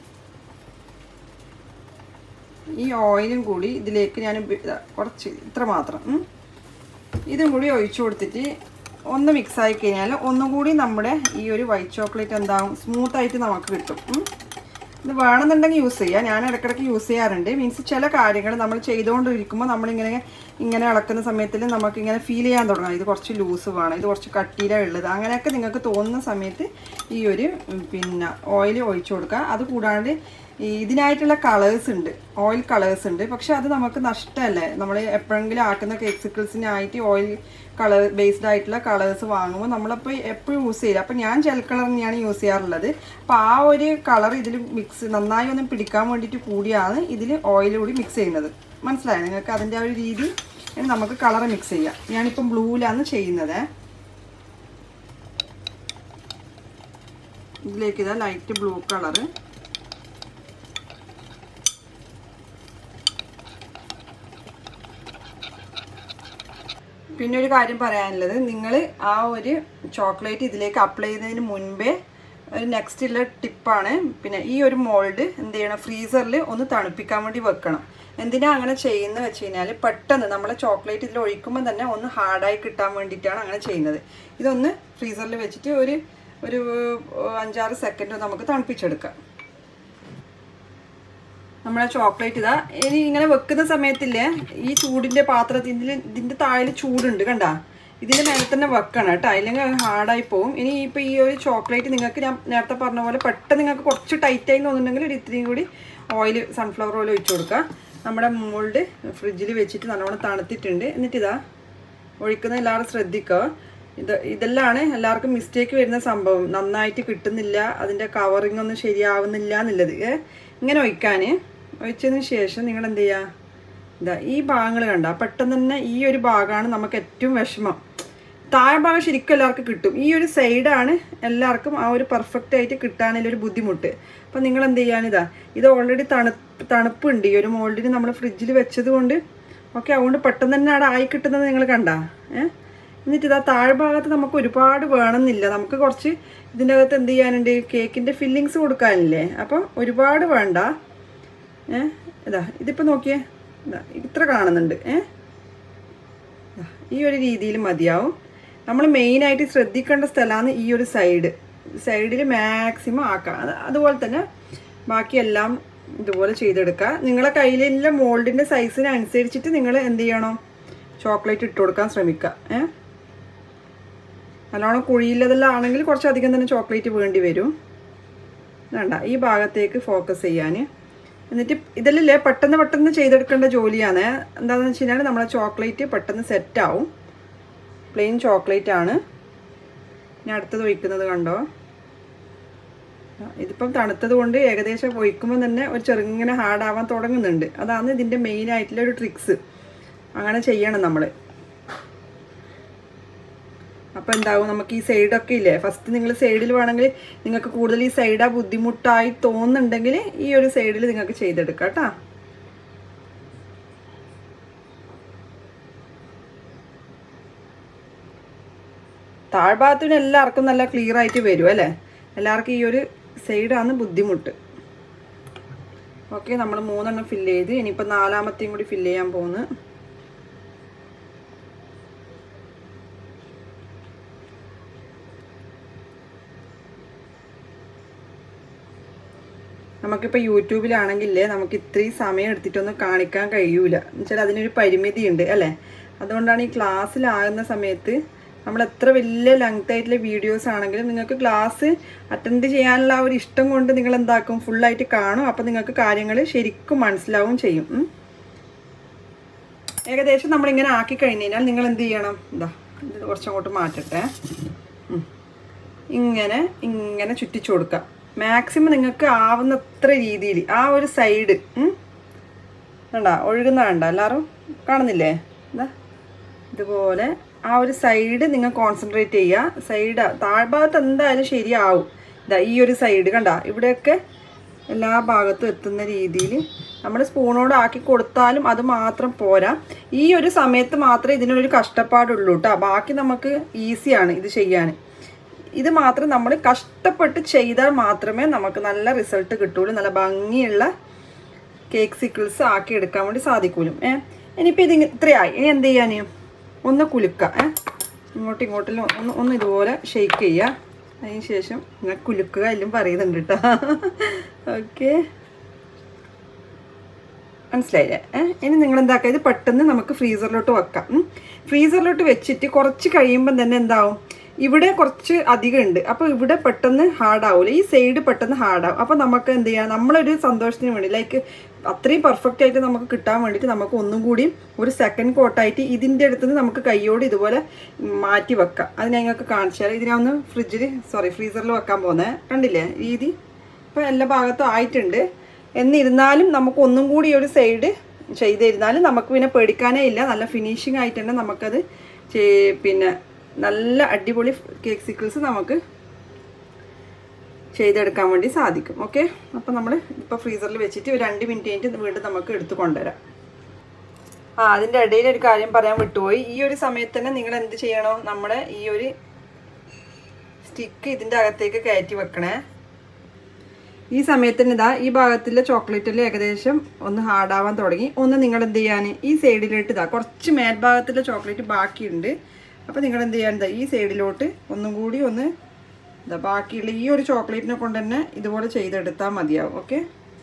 [SPEAKER 1] ഈ ഓയിലും കൂടി ഇതിലേക്ക് ഞാൻ ഉപ- ഇതാ കുറച്ച് ഇത്ര മാത്രം ഉം. ഇതും കൂടി ഒഴിച്ചു കൊടുത്തിട്ട് ഒന്ന് മിക്സ് ആയി കഴിഞ്ഞാൽ ഒന്നും കൂടി നമ്മുടെ ഈ ഒരു വൈറ്റ് ചോക്ലേറ്റ് എന്താവും സ്മൂത്ത് ആയിട്ട് നമുക്ക് കിട്ടും ഉം. ഇത് വേണമെന്നുണ്ടെങ്കിൽ യൂസ് ചെയ്യാം ഞാൻ ഇടയ്ക്കിടയ്ക്ക് യൂസ് ചെയ്യാറുണ്ട് മീൻസ് ചില കാര്യങ്ങൾ നമ്മൾ ചെയ്തുകൊണ്ടിരിക്കുമ്പോൾ നമ്മളിങ്ങനെ ഇങ്ങനെ ഇളക്കുന്ന സമയത്തിൽ നമുക്ക് ഇങ്ങനെ ഫീൽ ചെയ്യാൻ തുടങ്ങാം ഇത് കുറച്ച് ലൂസ് വേണം ഇത് കുറച്ച് കട്ടിയിലാണ് ഉള്ളത് അങ്ങനെയൊക്കെ നിങ്ങൾക്ക് തോന്നുന്ന സമയത്ത് ഈ ഒരു ഉം, പിന്നെ ഓയിൽ ഒഴിച്ചു കൊടുക്കുക അത് കൂടാണ്ട് ഈ ഇതിനായിട്ടുള്ള കളേഴ്സ് ഉണ്ട് ഓയിൽ കളേഴ്സ് ഉണ്ട് പക്ഷെ അത് നമുക്ക് നഷ്ടമല്ലേ നമ്മൾ എപ്പോഴെങ്കിലും ആക്കുന്ന കേക്സിക്കിൾസിനായിട്ട് ഓയിൽ കളർ ബേസ്ഡ് ആയിട്ടുള്ള കളേഴ്സ് വാങ്ങുമ്പോൾ നമ്മളപ്പോൾ എപ്പോഴും യൂസ് ചെയ്യില്ല അപ്പോൾ ഞാൻ ജെൽ കളർ തന്നെയാണ് യൂസ് ചെയ്യാറുള്ളത് അപ്പോൾ ആ ഒരു കളർ ഇതിൽ മിക്സ് നന്നായി ഒന്ന് പിടിക്കാൻ വേണ്ടിയിട്ട് കൂടിയാണ് ഇതിൽ ഓയിൽ കൂടി മിക്സ് ചെയ്യുന്നത് മനസ്സിലായോ നിങ്ങൾക്ക് അതിൻ്റെ ആ ഒരു രീതി ഇനി നമുക്ക് കളർ മിക്സ് ചെയ്യാം ഞാനിപ്പം ബ്ലൂവിലാണ് ചെയ്യുന്നത് ഇതിലേക്ക് ഇതാ ലൈറ്റ് ബ്ലൂ കളറ് പിന്നെ ഒരു കാര്യം പറയാനുള്ളത് നിങ്ങൾ ആ ഒരു ചോക്ലേറ്റ് ഇതിലേക്ക് അപ്ലൈ ചെയ്യുന്നതിന് മുൻപേ ഒരു നെക്സ്റ്റ് ഉള്ള ടിപ്പാണ് പിന്നെ ഈ ഒരു മോൾഡ് എന്ത് ചെയ്യണം ഫ്രീസറിൽ ഒന്ന് തണുപ്പിക്കാൻ വേണ്ടി വെക്കണം എന്തിനാ അങ്ങനെ ചെയ്യുന്നത് വെച്ച് കഴിഞ്ഞാൽ പെട്ടെന്ന് നമ്മളെ ചോക്ലേറ്റ് ഇതിൽ ഒഴിക്കുമ്പോൾ തന്നെ ഒന്ന് ഹാർഡായി കിട്ടാൻ വേണ്ടിയിട്ടാണ് അങ്ങനെ ചെയ്യുന്നത് ഇതൊന്ന് ഫ്രീസറിൽ വെച്ചിട്ട് ഒരു ഒരു അഞ്ചാറ് സെക്കൻഡ് നമുക്ക് തണുപ്പിച്ചെടുക്കാം നമ്മളെ ചോക്ലേറ്റ് ഇതാ ഇനി ഇങ്ങനെ വെക്കുന്ന സമയത്തില്ലേ ഈ ചൂടിൻ്റെ പാത്രത്തിൽ ഇതിൽ ഇതിൻ്റെ താഴെ ചൂടുണ്ട് കണ്ട ഇതിൻ്റെ മേലെ തന്നെ വെക്കണം കേട്ടോ അല്ലെങ്കിൽ ഹാർഡായി പോകും ഇനി ഇപ്പോൾ ഈ ഒരു ചോക്ലേറ്റ് നിങ്ങൾക്ക് ഞാൻ നേരത്തെ പറഞ്ഞ പോലെ പെട്ടെന്ന് നിങ്ങൾക്ക് കുറച്ച് ടൈറ്റായി തോന്നുന്നുണ്ടെങ്കിൽ ഒരു ഇത്രയും കൂടി ഓയിൽ സൺഫ്ലവർ ഓയിൽ ഒഴിച്ചു കൊടുക്കുക നമ്മുടെ മോൾഡ് ഫ്രിഡ്ജിൽ വെച്ചിട്ട് നല്ലോണം തണുത്തിട്ടുണ്ട് എന്നിട്ട് ഇതാ ഒഴിക്കുന്ന എല്ലാവരും ശ്രദ്ധിക്കുക ഇത് ഇതെല്ലാണ് എല്ലാവർക്കും മിസ്റ്റേക്ക് വരുന്ന സംഭവം നന്നായിട്ട് കിട്ടുന്നില്ല അതിൻ്റെ കവറിങ് ഒന്നും ശരിയാവുന്നില്ല എന്നുള്ളത് ഏ? ഇങ്ങനെ ഒഴിക്കാൻ ഒഴിച്ചതിന് ശേഷം നിങ്ങൾ എന്ത് ചെയ്യുക ഇതാ ഈ ഭാഗങ്ങൾ കണ്ട പെട്ടെന്ന് തന്നെ ഈ ഒരു ഭാഗമാണ് നമുക്ക് ഏറ്റവും വിഷമം താഴെ ഭാഗം ശരിക്കും എല്ലാവർക്കും കിട്ടും ഈ ഒരു സൈഡാണ് എല്ലാവർക്കും ആ ഒരു പെർഫെക്റ്റ് ആയിട്ട് കിട്ടാനുള്ള ഒരു ബുദ്ധിമുട്ട് അപ്പം നിങ്ങൾ എന്ത് ചെയ്യാനിതാ ഇത് ഓൾറെഡി തണുപ്പ് തണുപ്പുണ്ട് ഈ ഒരു മോൾഡിന് നമ്മൾ ഫ്രിഡ്ജിൽ വെച്ചത് കൊണ്ട് ഓക്കെ അതുകൊണ്ട് പെട്ടെന്ന് തന്നെ അവിടെ ആയി കിട്ടുന്നത് നിങ്ങൾ കണ്ട ഏഹ് എന്നിട്ട് ഇതാ താഴ്ഭാഗത്ത് നമുക്ക് ഒരുപാട് വേണമെന്നില്ല നമുക്ക് കുറച്ച് ഇതിൻ്റെ അകത്ത് എന്ത് ചെയ്യാനുണ്ട് കേക്കിൻ്റെ ഫില്ലിങ്സ് കൊടുക്കാനില്ലേ അപ്പം ഒരുപാട് വേണ്ട ഏ ഇതാ ഇതിപ്പോൾ നോക്കിയേ ഇതാ ഇത്ര കാണുന്നുണ്ട് ഏ ദാ, ഈ ഒരു രീതിയിൽ മതിയാവും നമ്മൾ മെയിനായിട്ട് ശ്രദ്ധിക്കേണ്ട സ്ഥലമാണ് ഈ ഒരു സൈഡ് സൈഡിൽ മാക്സിമം ആക്കുക അത് അതുപോലെ തന്നെ ബാക്കിയെല്ലാം ഇതുപോലെ ചെയ്തെടുക്കുക നിങ്ങളെ കയ്യിലുള്ള മോൾഡിൻ്റെ സൈസിനനുസരിച്ചിട്ട് നിങ്ങൾ എന്ത് ചെയ്യണം ചോക്ലേറ്റ് ഇട്ട് കൊടുക്കാൻ ശ്രമിക്കുക ഏ നല്ലോണം കുഴിയില്ലതെല്ലാം ആണെങ്കിൽ കുറച്ചധികം തന്നെ ചോക്ലേറ്റ് വേണ്ടി വരും വേണ്ട ഈ ഭാഗത്തേക്ക് ഫോക്കസ് ചെയ്യാൻ എന്നിട്ട് ഇതിലല്ലേ പെട്ടെന്ന് പെട്ടെന്ന് ചെയ്തെടുക്കേണ്ട ജോലിയാണ് എന്താണെന്ന് വെച്ച് കഴിഞ്ഞാൽ നമ്മളെ ചോക്ലേറ്റ് പെട്ടെന്ന് സെറ്റാവും പ്ലെയിൻ ചോക്ലേറ്റ് ആണ് ഞാൻ അടുത്തത് ഒഴിക്കുന്നത് കണ്ടോ ആ, ഇതിപ്പം തണുത്തത് കൊണ്ട് ഏകദേശം ഒഴിക്കുമ്പോൾ തന്നെ ഒരു ചെറുങ്ങനെ ഹാർഡാവാൻ തുടങ്ങുന്നുണ്ട് അതാണ് ഇതിൻ്റെ മെയിൻ ആയിട്ടുള്ള ഒരു ട്രിക്സ് അങ്ങനെ ചെയ്യണം നമ്മൾ അപ്പോൾ എന്താവും നമുക്ക് ഈ സൈഡൊക്കെ ഇല്ലേ ഫസ്റ്റ് നിങ്ങൾ സൈഡിൽ വേണമെങ്കിൽ നിങ്ങൾക്ക് കൂടുതൽ ഈ സൈഡാ ബുദ്ധിമുട്ടായി തോന്നുന്നുണ്ടെങ്കിൽ ഈ ഒരു സൈഡിൽ നിങ്ങൾക്ക് ചെയ്തെടുക്കാം കേട്ടോ താഴ്ഭാഗത്തിന് എല്ലാവർക്കും നല്ല ക്ലിയർ ആയിട്ട് വരും അല്ലേ എല്ലാവർക്കും ഈ ഒരു സൈഡാണ് ബുദ്ധിമുട്ട് ഓക്കെ നമ്മൾ മൂന്നെണ്ണം ഫില്ല് ചെയ്ത് ഇനിയിപ്പോൾ നാലാമത്തെയും കൂടി ഫില്ല് ചെയ്യാൻ പോകുന്നു നമുക്കിപ്പോൾ യൂട്യൂബിലാണെങ്കിലേ നമുക്ക് ഇത്രയും സമയം എടുത്തിട്ടൊന്നും കാണിക്കാൻ കഴിയൂല എന്നുവെച്ചാൽ അതിനൊരു പരിമിതിയുണ്ട് അല്ലേ അതുകൊണ്ടാണ് ഈ ക്ലാസ്സിലാകുന്ന സമയത്ത് നമ്മൾ എത്ര വലിയ ലെങ്ത് ആയിട്ടുള്ള വീഡിയോസ് ആണെങ്കിലും നിങ്ങൾക്ക് ക്ലാസ് അറ്റൻഡ് ചെയ്യാനുള്ള ആ ഒരു ഇഷ്ടം കൊണ്ട് നിങ്ങൾ എന്താക്കും ഫുള്ളായിട്ട് കാണും അപ്പോൾ നിങ്ങൾക്ക് കാര്യങ്ങൾ ശരിക്കും മനസ്സിലാവും ചെയ്യും ഉം. ഏകദേശം നമ്മളിങ്ങനെ ആക്കി കഴിഞ്ഞ് കഴിഞ്ഞാൽ നിങ്ങൾ എന്ത് ചെയ്യണം ഇതാ ഇത് കുറച്ചങ്ങോട്ട് മാറ്റട്ടെ ഉം. ഇങ്ങനെ ഇങ്ങനെ ചുറ്റിച്ചു കൊടുക്കുക മാക്സിമം നിങ്ങൾക്ക് ആവുന്നത്ര രീതിയിൽ ആ ഒരു സൈഡ് കണ്ട ഒഴുകുന്ന കണ്ട എല്ലാവരും കാണുന്നില്ലേ എന്താ ഇതുപോലെ ആ ഒരു സൈഡ് നിങ്ങൾ കോൺസെൻട്രേറ്റ് ചെയ്യുക സൈഡ് താഴ്ഭാഗത്ത് എന്തായാലും ശരിയാവും ഇതാ ഈ ഒരു സൈഡ് കണ്ട ഇവിടെയൊക്കെ എല്ലാ ഭാഗത്തും എത്തുന്ന രീതിയിൽ നമ്മൾ സ്പൂണോട് ആക്കി കൊടുത്താലും അത് മാത്രം പോരാ ഈ ഒരു സമയത്ത് മാത്രമേ ഇതിനൊരു കഷ്ടപ്പാടുള്ളൂ കേട്ടോ ബാക്കി നമുക്ക് ഈസിയാണ് ഇത് ചെയ്യാൻ ഇത് മാത്രം നമ്മൾ കഷ്ടപ്പെട്ട് ചെയ്താൽ മാത്രമേ നമുക്ക് നല്ല റിസൾട്ട് കിട്ടുള്ളൂ നല്ല ഭംഗിയുള്ള കേക്ക് സിക്കിൾസ് ആക്കി എടുക്കാൻ വേണ്ടി സാധിക്കൂലും ഏ ഇനിയിപ്പോൾ ഇത് ഇത്രയായി ഇനി എന്ത് ചെയ്യാൻ ഒന്ന് കുലുക്കുക ഏ ഇങ്ങോട്ടും ഇങ്ങോട്ടും ഒന്ന് ഒന്ന് ഇതുപോലെ ഷെയ്ക്ക് ചെയ്യുക അതിന് ശേഷം ഇങ്ങനെ കുലുക്കുക എല്ലാം പറയുന്നുണ്ട് കേട്ടോ ഓക്കെ മനസ്സിലായില്ലേ ഏ ഇനി നിങ്ങൾ എന്താക്കുക ഇത് പെട്ടെന്ന് നമുക്ക് ഫ്രീസറിലോട്ട് വെക്കാം ഉം. ഫ്രീസറിലോട്ട് വെച്ചിട്ട് കുറച്ച് കഴിയുമ്പം തന്നെ എന്താവും ഇവിടെ കുറച്ച് അധികം ഉണ്ട് അപ്പോൾ ഇവിടെ പെട്ടെന്ന് ഹാർഡാവില്ല ഈ സൈഡ് പെട്ടെന്ന് ഹാർഡാവും അപ്പോൾ നമുക്ക് എന്ത് ചെയ്യാം നമ്മളൊരു സന്തോഷത്തിന് വേണ്ടി ലൈക്ക് അത്രയും പെർഫെക്റ്റ് ആയിട്ട് നമുക്ക് കിട്ടാൻ വേണ്ടിയിട്ട് നമുക്ക് ഒന്നും കൂടി ഒരു സെക്കൻഡ് കോട്ടായിട്ട് ഇതിൻ്റെ അടുത്ത് നിന്ന് നമുക്ക് കൈയോട് ഇതുപോലെ മാറ്റി വെക്കാം അത് ഞാൻ നിങ്ങൾക്ക് കാണിച്ചാൽ ഇതിനെ ഒന്ന് ഫ്രിഡ്ജിൽ സോറി ഫ്രീസറിൽ വെക്കാൻ പോകുന്നത് കണ്ടില്ലേ രീതി ഇപ്പോൾ എല്ലാ ഭാഗത്തും ആയിട്ടുണ്ട് എന്നിരുന്നാലും നമുക്ക് ഒന്നും കൂടി ഒരു സൈഡ് ചെയ്തിരുന്നാലും നമുക്ക് പിന്നെ പേടിക്കാനേ ഇല്ല നല്ല ഫിനിഷിംഗ് ആയിട്ട് തന്നെ നമുക്കത് ചെയ്- പിന്നെ നല്ല അടിപൊളി കേക്ക് സിക്കിൾസ് നമുക്ക് ചെയ്തെടുക്കാൻ വേണ്ടി സാധിക്കും ഓക്കെ അപ്പോൾ നമ്മൾ ഇപ്പോൾ ഫ്രീസറിൽ വെച്ചിട്ട് ഒരു രണ്ട് മിനിറ്റ് കഴിഞ്ഞിട്ട് വീണ്ടും നമുക്ക് എടുത്ത് കൊണ്ടുവരാം ആ അതിൻ്റെ ഇടയിൽ ഒരു കാര്യം പറയാൻ വിട്ടുപോയി ഈ ഒരു സമയത്ത് തന്നെ നിങ്ങൾ എന്ത് ചെയ്യണോ നമ്മുടെ ഈ ഒരു സ്റ്റിക്ക് ഇതിൻ്റെ അകത്തേക്ക് കയറ്റി വെക്കണേ ഈ സമയത്തിന് ഇതാ ഈ ഭാഗത്തിലെ ചോക്ലേറ്റിൽ ഏകദേശം ഒന്ന് ഹാർഡാവാൻ തുടങ്ങി ഒന്ന് നിങ്ങൾ എന്ത് ചെയ്യാൻ ഈ സൈഡിലോട്ട് ഇതാ കുറച്ച് മേൽഭാഗത്തിലെ ചോക്ലേറ്റ് ബാക്കിയുണ്ട് അപ്പോൾ നിങ്ങൾ എന്ത് ചെയ്യാൻ ഇതാ ഈ സൈഡിലോട്ട് ഒന്നും കൂടി ഒന്ന് ഇതാ ബാക്കിയുള്ള ഈ ഒരു ചോക്ലേറ്റിനെ കൊണ്ട് തന്നെ ഇതുപോലെ ചെയ്തെടുത്താൽ മതിയാവും ഓക്കെ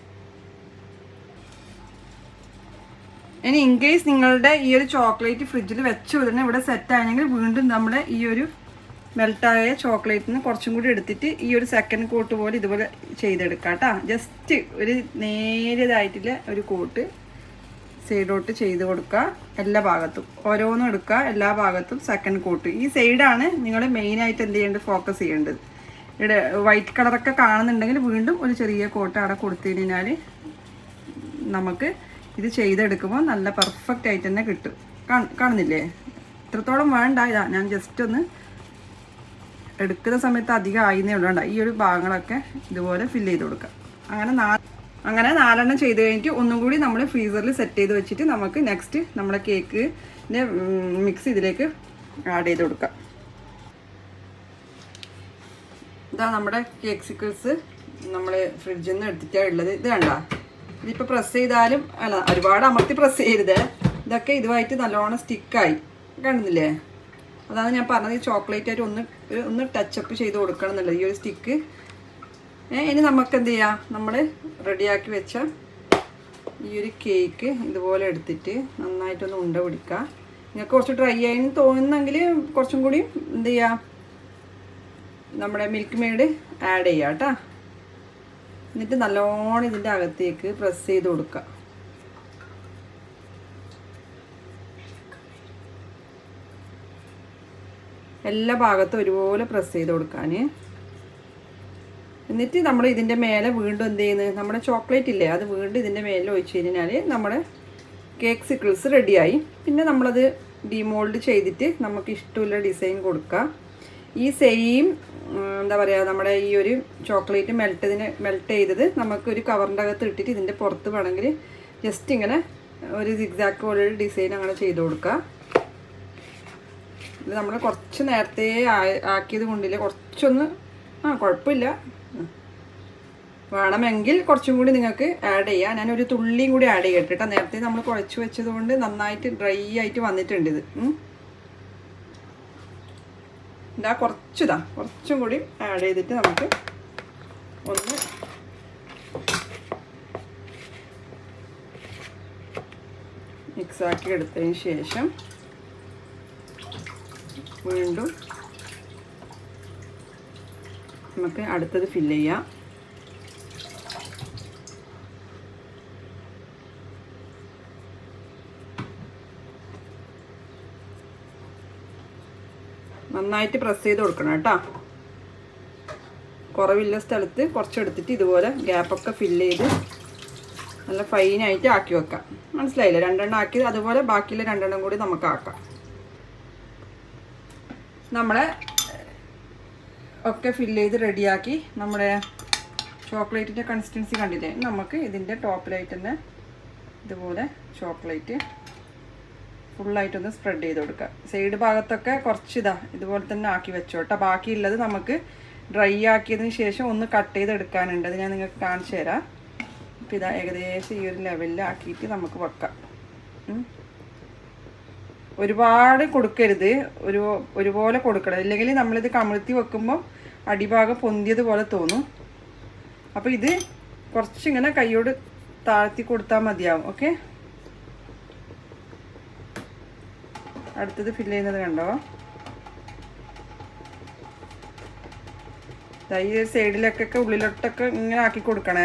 [SPEAKER 1] ഇനി ഇൻ കേസ് നിങ്ങളുടെ ഈ ഒരു ചോക്ലേറ്റ് ഫ്രിഡ്ജിൽ വെച്ച ഉടനെ ഇവിടെ സെറ്റ് ആയെങ്കിൽ വീണ്ടും നമ്മൾ ഈ ഒരു മെൽട്ടായ ചോക്ലേറ്റിന് കുറച്ചും കൂടി എടുത്തിട്ട് ഈ ഒരു സെക്കൻഡ് കോട്ട് പോലെ ഇതുപോലെ ചെയ്തെടുക്കാം കേട്ടോ ജസ്റ്റ് ഒരു നേരിയതായിട്ടുള്ള ഒരു കോട്ട് സൈഡോട്ട് ചെയ്ത് കൊടുക്കുക എല്ലാ ഭാഗത്തും ഓരോന്നും എടുക്കുക എല്ലാ ഭാഗത്തും സെക്കൻഡ് കോട്ട് ഈ സൈഡാണ് നിങ്ങൾ മെയിനായിട്ട് എന്ത് ചെയ്യേണ്ടത് ഫോക്കസ് ചെയ്യേണ്ടത് ഇവിടെ വൈറ്റ് കളറൊക്കെ കാണുന്നുണ്ടെങ്കിൽ വീണ്ടും ഒരു ചെറിയ കോട്ട് അവിടെ കൊടുത്തു കഴിഞ്ഞാൽ നമുക്ക് ഇത് ചെയ്തെടുക്കുമ്പോൾ നല്ല പെർഫെക്റ്റ് ആയിട്ട് തന്നെ കിട്ടും കാണ- കാണുന്നില്ലേ ഇത്രത്തോളം വേണ്ട ഇതാ ഞാൻ ജസ്റ്റ് ഒന്ന് എടുക്കുന്ന സമയത്ത് അധികം ആയിന്നേ ഉള്ളൂ ഈ ഒരു ഭാഗങ്ങളൊക്കെ ഇതുപോലെ ഫില്ല് ചെയ്ത് കൊടുക്കുക അങ്ങനെ നാ അങ്ങനെ നാലെണ്ണം ചെയ്ത് കഴിഞ്ഞിട്ട് ഒന്നും കൂടി നമ്മൾ ഫ്രീസറിൽ സെറ്റ് ചെയ്ത് വെച്ചിട്ട് നമുക്ക് നെക്സ്റ്റ് നമ്മുടെ കേക്കിൻ്റെ മിക്സ് ഇതിലേക്ക് ആഡ് ചെയ്ത് കൊടുക്കാം ഇതാ നമ്മുടെ കേക്ക് സിക്കിൾസ് നമ്മൾ ഫ്രിഡ്ജിൽ നിന്ന് എടുത്തിട്ടാണ് ഉള്ളത് ഇത് കണ്ട ഇതിപ്പോൾ പ്രസ് ചെയ്താലും അല്ല ഒരുപാട് അമർത്തി പ്രസ് ചെയ്യരുത് ഇതൊക്കെ ഇതുമായിട്ട് നല്ലോണം സ്റ്റിക്കായി കാണുന്നില്ലേ അതാണ് ഞാൻ പറഞ്ഞത് ഈ ചോക്ലേറ്റ് ആയിട്ട് ഒന്ന് ഒരു ഒന്ന് ടച്ചപ്പ് ചെയ്ത് കൊടുക്കണം എന്നുള്ളത് ഈ ഒരു സ്റ്റിക്ക് ഇനി നമുക്ക് എന്ത് ചെയ്യാം നമ്മൾ റെഡിയാക്കി വെച്ച ഈ ഒരു കേക്ക് ഇതുപോലെ എടുത്തിട്ട് നന്നായിട്ടൊന്ന് ഉണ്ട പിടിക്കുക നിങ്ങൾക്ക് കുറച്ച് ഡ്രൈ ആയി തോന്നുന്നെങ്കിൽ കുറച്ചും കൂടി എന്ത് ചെയ്യുക നമ്മുടെ മിൽക്ക് മെയ്ഡ് ആഡ് ചെയ്യുക കേട്ടോ എന്നിട്ട് നല്ലോണം ഇതിൻ്റെ അകത്തേക്ക് പ്രസ് ചെയ്ത് കൊടുക്കുക എല്ലാ ഭാഗത്തും ഒരുപോലെ പ്രസ് ചെയ്ത് കൊടുക്കാൻ എന്നിട്ട് നമ്മൾ ഇതിൻ്റെ മേലെ വീണ്ടും എന്ത് ചെയ്യുന്നത് നമ്മുടെ ചോക്ലേറ്റ് ഇല്ലേ അത് വീണ്ടും ഇതിൻ്റെ മേലെ ഒഴിച്ച് കഴിഞ്ഞാൽ നമ്മുടെ കേക്ക് സിക്കിൾസ് റെഡിയായി പിന്നെ നമ്മളത് ഡിമോൾഡ് ചെയ്തിട്ട് നമുക്ക് ഇഷ്ടമുള്ള ഡിസൈൻ കൊടുക്കുക ഈ സെയിം എന്താ പറയുക നമ്മുടെ ഈ ഒരു ചോക്ലേറ്റ് മെൽറ്റതിന് മെൽറ്റ് ചെയ്തത് നമുക്കൊരു കവറിൻ്റെ അകത്ത് ഇട്ടിട്ട് ഇതിൻ്റെ പുറത്ത് വേണമെങ്കിൽ ജസ്റ്റ് ഇങ്ങനെ ഒരു സിഗ്സാക്ക് പോലൊരു ഡിസൈൻ അങ്ങനെ ചെയ്ത് കൊടുക്കുക ഇത് നമ്മൾ കുറച്ച് നേരത്തെ ആ- ആക്കിയത് കൊണ്ടില്ല കുറച്ചൊന്ന് ആ കുഴപ്പമില്ല ഉം. വേണമെങ്കിൽ കുറച്ചും കൂടി നിങ്ങൾക്ക് ആഡ് ചെയ്യാം ഞാനൊരു തുള്ളിയും കൂടി ആഡ് ചെയ്യട്ടെ കേട്ടോ നേരത്തെ നമ്മൾ കുഴച്ച് വെച്ചത് കൊണ്ട് നന്നായിട്ട് ഡ്രൈ ആയിട്ട് വന്നിട്ടുണ്ട് ഇത് ഉം. ഇതാ കുറച്ചിതാ കുറച്ചും കൂടി ആഡ് ചെയ്തിട്ട് നമുക്ക് ഒന്ന് മിക്സാക്കി എടുത്തതിന് ശേഷം വീണ്ടും നമുക്ക് അടുത്തത് ഫില്ല് ചെയ്യാം നന്നായിട്ട് പ്രസ് ചെയ്ത് കൊടുക്കണം കേട്ടോ കുറവില്ല സ്ഥലത്ത് കുറച്ചെടുത്തിട്ട് ഇതുപോലെ ഗ്യാപ്പൊക്കെ ഫില്ല് ചെയ്ത് നല്ല ഫൈനായിട്ട് ആക്കി വെക്കാം മനസ്സിലായില്ലേ രണ്ടെണ്ണം ആക്കി അതുപോലെ ബാക്കിയുള്ള രണ്ടെണ്ണം കൂടി നമുക്ക് ആക്കാം നമ്മളെ ഒക്കെ ഫില്ല് ചെയ്ത് റെഡിയാക്കി നമ്മുടെ ചോക്ലേറ്റിൻ്റെ കൺസിസ്റ്റൻസി കണ്ടില്ലേ നമുക്ക് ഇതിൻ്റെ ടോപ്പിലായിട്ട് തന്നെ ഇതുപോലെ ചോക്ലേറ്റ് ഫുള്ളായിട്ടൊന്ന് സ്പ്രെഡ് ചെയ്ത് കൊടുക്കുക സൈഡ് ഭാഗത്തൊക്കെ കുറച്ച് ഇതാ ഇതുപോലെ തന്നെ ആക്കി വെച്ചോട്ടെ ബാക്കിയുള്ളത് നമുക്ക് ഡ്രൈ ആക്കിയതിന് ശേഷം ഒന്ന് കട്ട് ചെയ്ത് എടുക്കാനുണ്ട് അത് ഞാൻ നിങ്ങൾക്ക് കാണിച്ചു തരാം ഇപ്പം ഇതാ ഏകദേശം ഈ ഒരു ലെവലിൽ ആക്കിയിട്ട് നമുക്ക് വെക്കാം ഉം. ഒരുപാട് കൊടുക്കരുത് ഒരു ഒരുപോലെ കൊടുക്കണം ഇല്ലെങ്കിൽ നമ്മളിത് കമിഴ്ത്തി വെക്കുമ്പോൾ അടിഭാഗം പൊന്തിയതുപോലെ തോന്നും അപ്പോൾ ഇത് കുറച്ചിങ്ങനെ കൈയോട് താഴ്ത്തി കൊടുത്താൽ മതിയാവും ഓക്കെ അടുത്തത് ഫില്ല് ചെയ്യുന്നത് കണ്ടോ ദാ ഈ സൈഡിലൊക്കെ ഉള്ളിലോട്ടൊക്കെ ഇങ്ങനെ ആക്കി കൊടുക്കണേ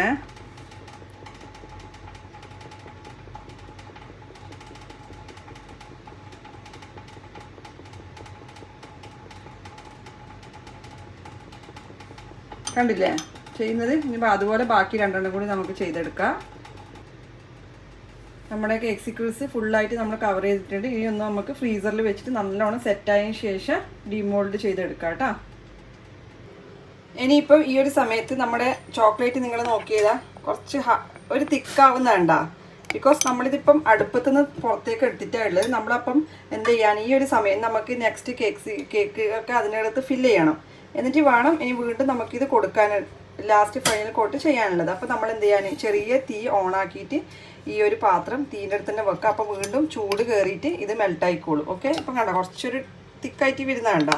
[SPEAKER 1] കണ്ടില്ലേ ചെയ്യുന്നത് ഇനിയിപ്പോൾ അതുപോലെ ബാക്കി രണ്ടെണ്ണം കൂടി നമുക്ക് ചെയ്തെടുക്കാം നമ്മുടെ കേക്ക് സിക്കിൾസ് ഫുള്ളായിട്ട് നമ്മൾ കവർ ചെയ്തിട്ടുണ്ട് ഇനി ഒന്ന് നമുക്ക് ഫ്രീസറിൽ വെച്ചിട്ട് നല്ലോണം സെറ്റായതിനു ശേഷം ഡിമോൾഡ് ചെയ്തെടുക്കാം കേട്ടോ ഇനിയിപ്പം ഈ ഒരു സമയത്ത് നമ്മുടെ ചോക്ലേറ്റ് നിങ്ങൾ നോക്കിയതാ കുറച്ച് ഹ- ഒരു തിക്കാവുന്നണ്ട ബിക്കോസ് നമ്മളിതിപ്പം അടുപ്പത്തു നിന്ന് പുറത്തേക്ക് എടുത്തിട്ടാണ് ഉള്ളത് നമ്മളപ്പം എന്ത് ചെയ്യാൻ ഈ ഒരു സമയം നമുക്ക് നെക്സ്റ്റ് കേക്ക് കേക്ക് ഒക്കെ അതിനകത്ത് ഫില്ല് ചെയ്യണം എന്നിട്ട് വേണം ഇനി വീണ്ടും നമുക്കിത് കൊടുക്കാൻ ലാസ്റ്റ് ഫൈനൽ കോട്ട് ചെയ്യാനുള്ളത് അപ്പോൾ നമ്മൾ എന്ത് ചെയ്യാൻ ചെറിയ തീ ഓണാക്കിയിട്ട് ഈ ഒരു പാത്രം തീൻ്റെ അടുത്ത് തന്നെ വെക്കുക അപ്പോൾ വീണ്ടും ചൂട് കയറിയിട്ട് ഇത് മെൽട്ടായിക്കോളും ഓക്കെ ഇപ്പം കണ്ട കുറച്ചൊരു തിക്കായിട്ട് വരുന്ന കണ്ട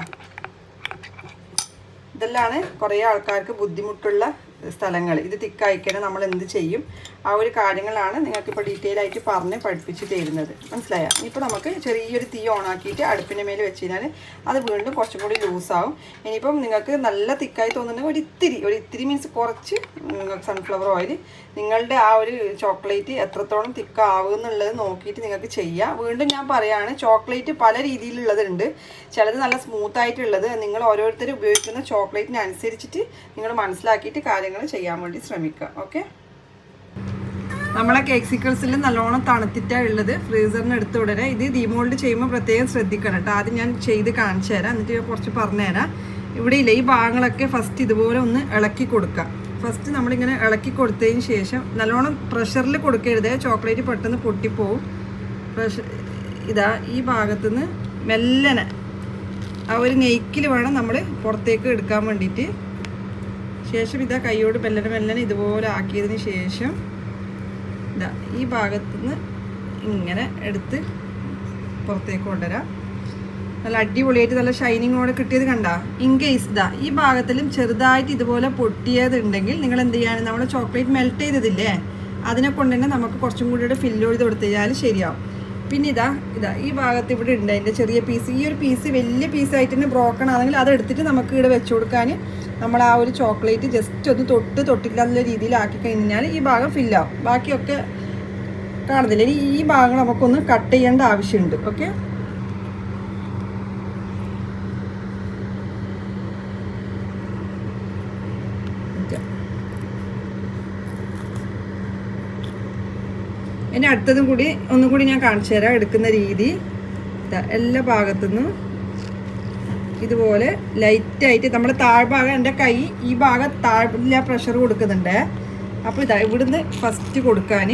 [SPEAKER 1] ഇതെല്ലാണ് കുറേ ആൾക്കാർക്ക് ബുദ്ധിമുട്ടുള്ള സ്ഥലങ്ങൾ ഇത് തിക്കായിക്കണേ നമ്മൾ എന്ത് ചെയ്യും ആ ഒരു കാര്യങ്ങളാണ് നിങ്ങൾക്കിപ്പോൾ ഡീറ്റെയിൽ ആയിട്ട് പറഞ്ഞ് പഠിപ്പിച്ച് തരുന്നത് മനസ്സിലായോ ഇനിയിപ്പോൾ നമുക്ക് ചെറിയൊരു തീ ഓണാക്കിയിട്ട് അടുപ്പിൻ്റെ മേലെ വെച്ച് കഴിഞ്ഞാൽ അത് വീണ്ടും കുറച്ചും കൂടി ലൂസാവും ഇനിയിപ്പം നിങ്ങൾക്ക് നല്ല തിക്കായി തോന്നുന്നുണ്ടെങ്കിൽ ഒരു ഇത്തിരി ഒരു ഇത്തിരി മീൻസ് കുറച്ച് സൺഫ്ലവർ ഓയിൽ നിങ്ങളുടെ ആ ഒരു ചോക്ലേറ്റ് എത്രത്തോളം തിക്കാവും എന്നുള്ളത് നോക്കിയിട്ട് നിങ്ങൾക്ക് ചെയ്യാം വീണ്ടും ഞാൻ പറയാണ് ചോക്ലേറ്റ് പല രീതിയിലുള്ളതുണ്ട് ചിലത് നല്ല സ്മൂത്ത് ആയിട്ടുള്ളത് നിങ്ങൾ ഓരോരുത്തർ ഉപയോഗിക്കുന്ന ചോക്ലേറ്റിനനുസരിച്ചിട്ട് നിങ്ങൾ മനസ്സിലാക്കിയിട്ട് കാര്യങ്ങൾ ചെയ്യാൻ വേണ്ടി ശ്രമിക്കുക ഓക്കെ നമ്മളെ കേക്ക് സിക്കിൾസിൽ നല്ലോണം തണുത്തിട്ടാണ് ഉള്ളത് ഫ്രീസറിന് എടുത്ത് ഉടനെ ഇത് ഡീമോൾഡ് ചെയ്യുമ്പോൾ പ്രത്യേകം ശ്രദ്ധിക്കണം കേട്ടോ ആദ്യം ഞാൻ ചെയ്ത് കാണിച്ചു തരാം എന്നിട്ട് ഞാൻ കുറച്ച് പറഞ്ഞു തരാം ഇവിടെ ഇല്ല ഈ ഭാഗങ്ങളൊക്കെ ഫസ്റ്റ് ഇതുപോലെ ഒന്ന് ഇളക്കി കൊടുക്കുക ഫസ്റ്റ് നമ്മളിങ്ങനെ ഇളക്കി കൊടുത്തതിന് ശേഷം നല്ലോണം പ്രഷറിൽ കൊടുക്കരുത് ചോക്ലേറ്റ് പെട്ടെന്ന് പൊട്ടിപ്പോവും പ്രഷർ ഇതാ ഈ ഭാഗത്തുനിന്ന് മെല്ലനെ ആ ഒരു നെയ്ക്കിൽ വേണം നമ്മൾ പുറത്തേക്ക് എടുക്കാൻ വേണ്ടിയിട്ട് ശേഷം ഇതാ കൈയോട് മെല്ലനെ മെല്ലനെ ഇതുപോലെ ആക്കിയതിന് ശേഷം ഇതാ ഈ ഭാഗത്തുനിന്ന് ഇങ്ങനെ എടുത്ത് പുറത്തേക്ക് കൊണ്ടുവരാം നല്ല അടിപൊളിയായിട്ട് നല്ല ഷൈനിങ്ങോടെ കിട്ടിയത് കണ്ട ഇൻ കേസ് ഇതാ ഈ ഭാഗത്തിലും ചെറുതായിട്ട് ഇതുപോലെ പൊട്ടിയതുണ്ടെങ്കിൽ നിങ്ങൾ എന്ത് ചെയ്യാണ് നമ്മൾ ചോക്ലേറ്റ് മെൽറ്റ് ചെയ്തതില്ലേ അതിനെ കൊണ്ട് തന്നെ നമുക്ക് കുറച്ചും കൂടി ഫില്ല് ചെയ്ത് കൊടുത്തു കഴിഞ്ഞാൽ ശരിയാവും പിന്നെ ഇതാ ഇതാ ഈ ഭാഗത്ത് ഇവിടെ ഉണ്ട് അതിൻ്റെ ചെറിയ പീസ് ഈ ഒരു പീസ് വലിയ പീസായിട്ട് തന്നെ ബ്രോക്കൺ ആണെങ്കിൽ അത് എടുത്തിട്ട് നമുക്ക് ഇവിടെ വെച്ച് കൊടുക്കാൻ നമ്മൾ ആ ഒരു ചോക്ലേറ്റ് ജസ്റ്റ് ഒന്ന് തൊട്ട് തൊട്ടില്ലാത്ത രീതിയിൽ ആക്കി കഴിഞ്ഞാൽ ഈ ഭാഗം ഫില്ലാവും ബാക്കിയൊക്കെ കാണുന്നില്ല ഇനി ഈ ഭാഗങ്ങൾ നമുക്കൊന്ന് കട്ട് ചെയ്യേണ്ട ആവശ്യമുണ്ട് ഓക്കെ ഇനി അടുത്തതും കൂടി ഒന്നും കൂടി ഞാൻ കാണിച്ചു തരാം എടുക്കുന്ന രീതി ദാ എല്ലാ ഭാഗത്തുനിന്നും ഇതുപോലെ ലൈറ്റായിട്ട് നമ്മുടെ താഴ്ഭാഗം എൻ്റെ കൈ ഈ ഭാഗം താഴ്ല പ്രഷർ കൊടുക്കുന്നുണ്ട് അപ്പോൾ ഇതാ ഇവിടുന്ന് ഫസ്റ്റ് കൊടുക്കാൻ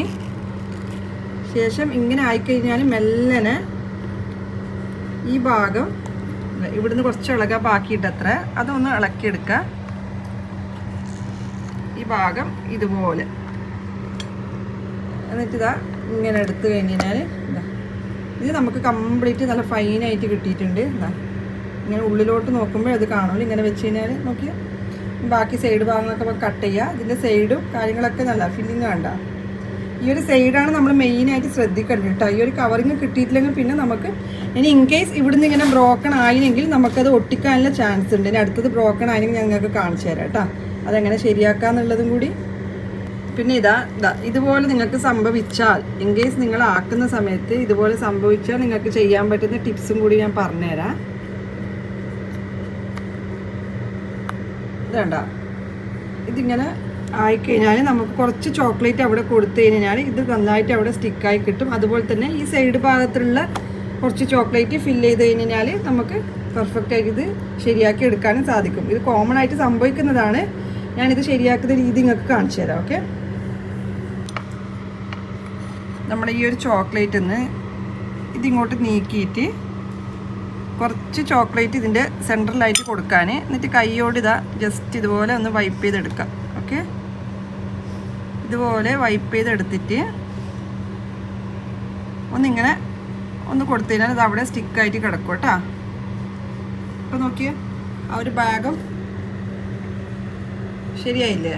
[SPEAKER 1] ശേഷം ഇങ്ങനെ ആയിക്കഴിഞ്ഞാൽ മെല്ലനെ ഈ ഭാഗം ഇല്ല, ഇവിടുന്ന് കുറച്ച് ഇളകാൻ ബാക്കിയിട്ട് അത്ര അതൊന്ന് ഇളക്കിയെടുക്കുക ഈ ഭാഗം ഇതുപോലെ എന്നിട്ട് ഇതാ ഇങ്ങനെ എടുത്തു കഴിഞ്ഞാൽ ഇതാ ഇത് നമുക്ക് കംപ്ലീറ്റ് നല്ല ഫൈനായിട്ട് കിട്ടിയിട്ടുണ്ട് ഇതാ ഇങ്ങനെ ഉള്ളിലോട്ട് നോക്കുമ്പോൾ അത് കാണുമല്ലോ ഇങ്ങനെ വെച്ച് കഴിഞ്ഞാൽ നോക്കി ബാക്കി സൈഡ് ഭാഗങ്ങളൊക്കെ കട്ട് ചെയ്യുക ഇതിൻ്റെ സൈഡും കാര്യങ്ങളൊക്കെ നല്ല ഫില്ലിങ് വേണ്ട ഈ ഒരു സൈഡാണ് നമ്മൾ മെയിനായിട്ട് ശ്രദ്ധിക്കേണ്ടത് കേട്ടോ ഈ ഒരു കവറിങ് കിട്ടിയിട്ടില്ലെങ്കിൽ പിന്നെ നമുക്ക് ഇനി ഇൻ കേസ് ഇവിടുന്ന് ഇങ്ങനെ ബ്രോക്കൺ ആയില്ലെങ്കിൽ നമുക്കത് ഒട്ടിക്കാനുള്ള ചാൻസ് ഉണ്ട് ഇനി അടുത്തത് ബ്രോക്കൺ ആയെങ്കിൽ ഞങ്ങൾക്ക് കാണിച്ചു തരാം കേട്ടോ അതെങ്ങനെ ശരിയാക്കാന്നുള്ളതും കൂടി പിന്നെ ഇതാ ഇതാ ഇതുപോലെ നിങ്ങൾക്ക് സംഭവിച്ചാൽ ഇൻ കേസ് നിങ്ങൾ ആക്കുന്ന സമയത്ത് ഇതുപോലെ സംഭവിച്ചാൽ നിങ്ങൾക്ക് ചെയ്യാൻ പറ്റുന്ന ടിപ്സും കൂടി ഞാൻ പറഞ്ഞുതരാം ഇതേണ്ട ഇതിങ്ങനെ ആയിക്കഴിഞ്ഞാൽ നമുക്ക് കുറച്ച് ചോക്ലേറ്റ് അവിടെ കൊടുത്തു കഴിഞ്ഞാൽ ഇത് നന്നായിട്ട് അവിടെ സ്റ്റിക്കായി കിട്ടും അതുപോലെ തന്നെ ഈ സൈഡ് ഭാഗത്തുള്ള കുറച്ച് ചോക്ലേറ്റ് ഫില്ല് ചെയ്ത് കഴിഞ്ഞാൽ നമുക്ക് പെർഫെക്റ്റ് ആയിട്ട് ഇത് ശരിയാക്കി എടുക്കാനും സാധിക്കും ഇത് കോമൺ ആയിട്ട് സംഭവിക്കുന്നതാണ് ഞാനിത് ശരിയാക്കുന്ന രീതി നിങ്ങൾക്ക് കാണിച്ചു തരാം ഓക്കെ നമ്മുടെ ഈ ഒരു ചോക്ലേറ്റ് ഒന്ന് ഇതിങ്ങോട്ട് നീക്കിയിട്ട് കുറച്ച് ചോക്ലേറ്റ് ഇതിൻ്റെ സെൻട്രലായിട്ട് കൊടുക്കാൻ എന്നിട്ട് കൈയോട് ഇതാ ജസ്റ്റ് ഇതുപോലെ ഒന്ന് വൈപ്പ് ചെയ്തെടുക്കാം ഓക്കെ ഇതുപോലെ വൈപ്പ് ചെയ്തെടുത്തിട്ട് ഒന്നിങ്ങനെ ഒന്ന് കൊടുത്തു കഴിഞ്ഞാൽ അത് അവിടെ സ്റ്റിക്കായിട്ട് കിടക്കും കേട്ടോ ഇപ്പം നോക്കിയേ ആ ഒരു ഭാഗം ശരിയായില്ലേ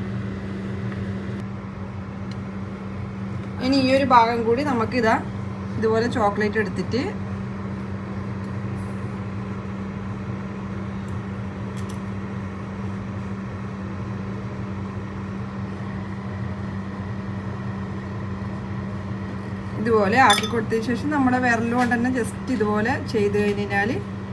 [SPEAKER 1] ഇനി ഈ ഒരു ഭാഗം കൂടി നമുക്ക് ഇതാ ഇതുപോലെ ചോക്ലേറ്റ് എടുത്തിട്ട് ഇതുപോലെ ആക്കി കൊടുത്തതിന് ശേഷം നമ്മുടെ വിരൽ കൊണ്ട് തന്നെ ജസ്റ്റ് ഇതുപോലെ ചെയ്ത് കഴിഞ്ഞാൽ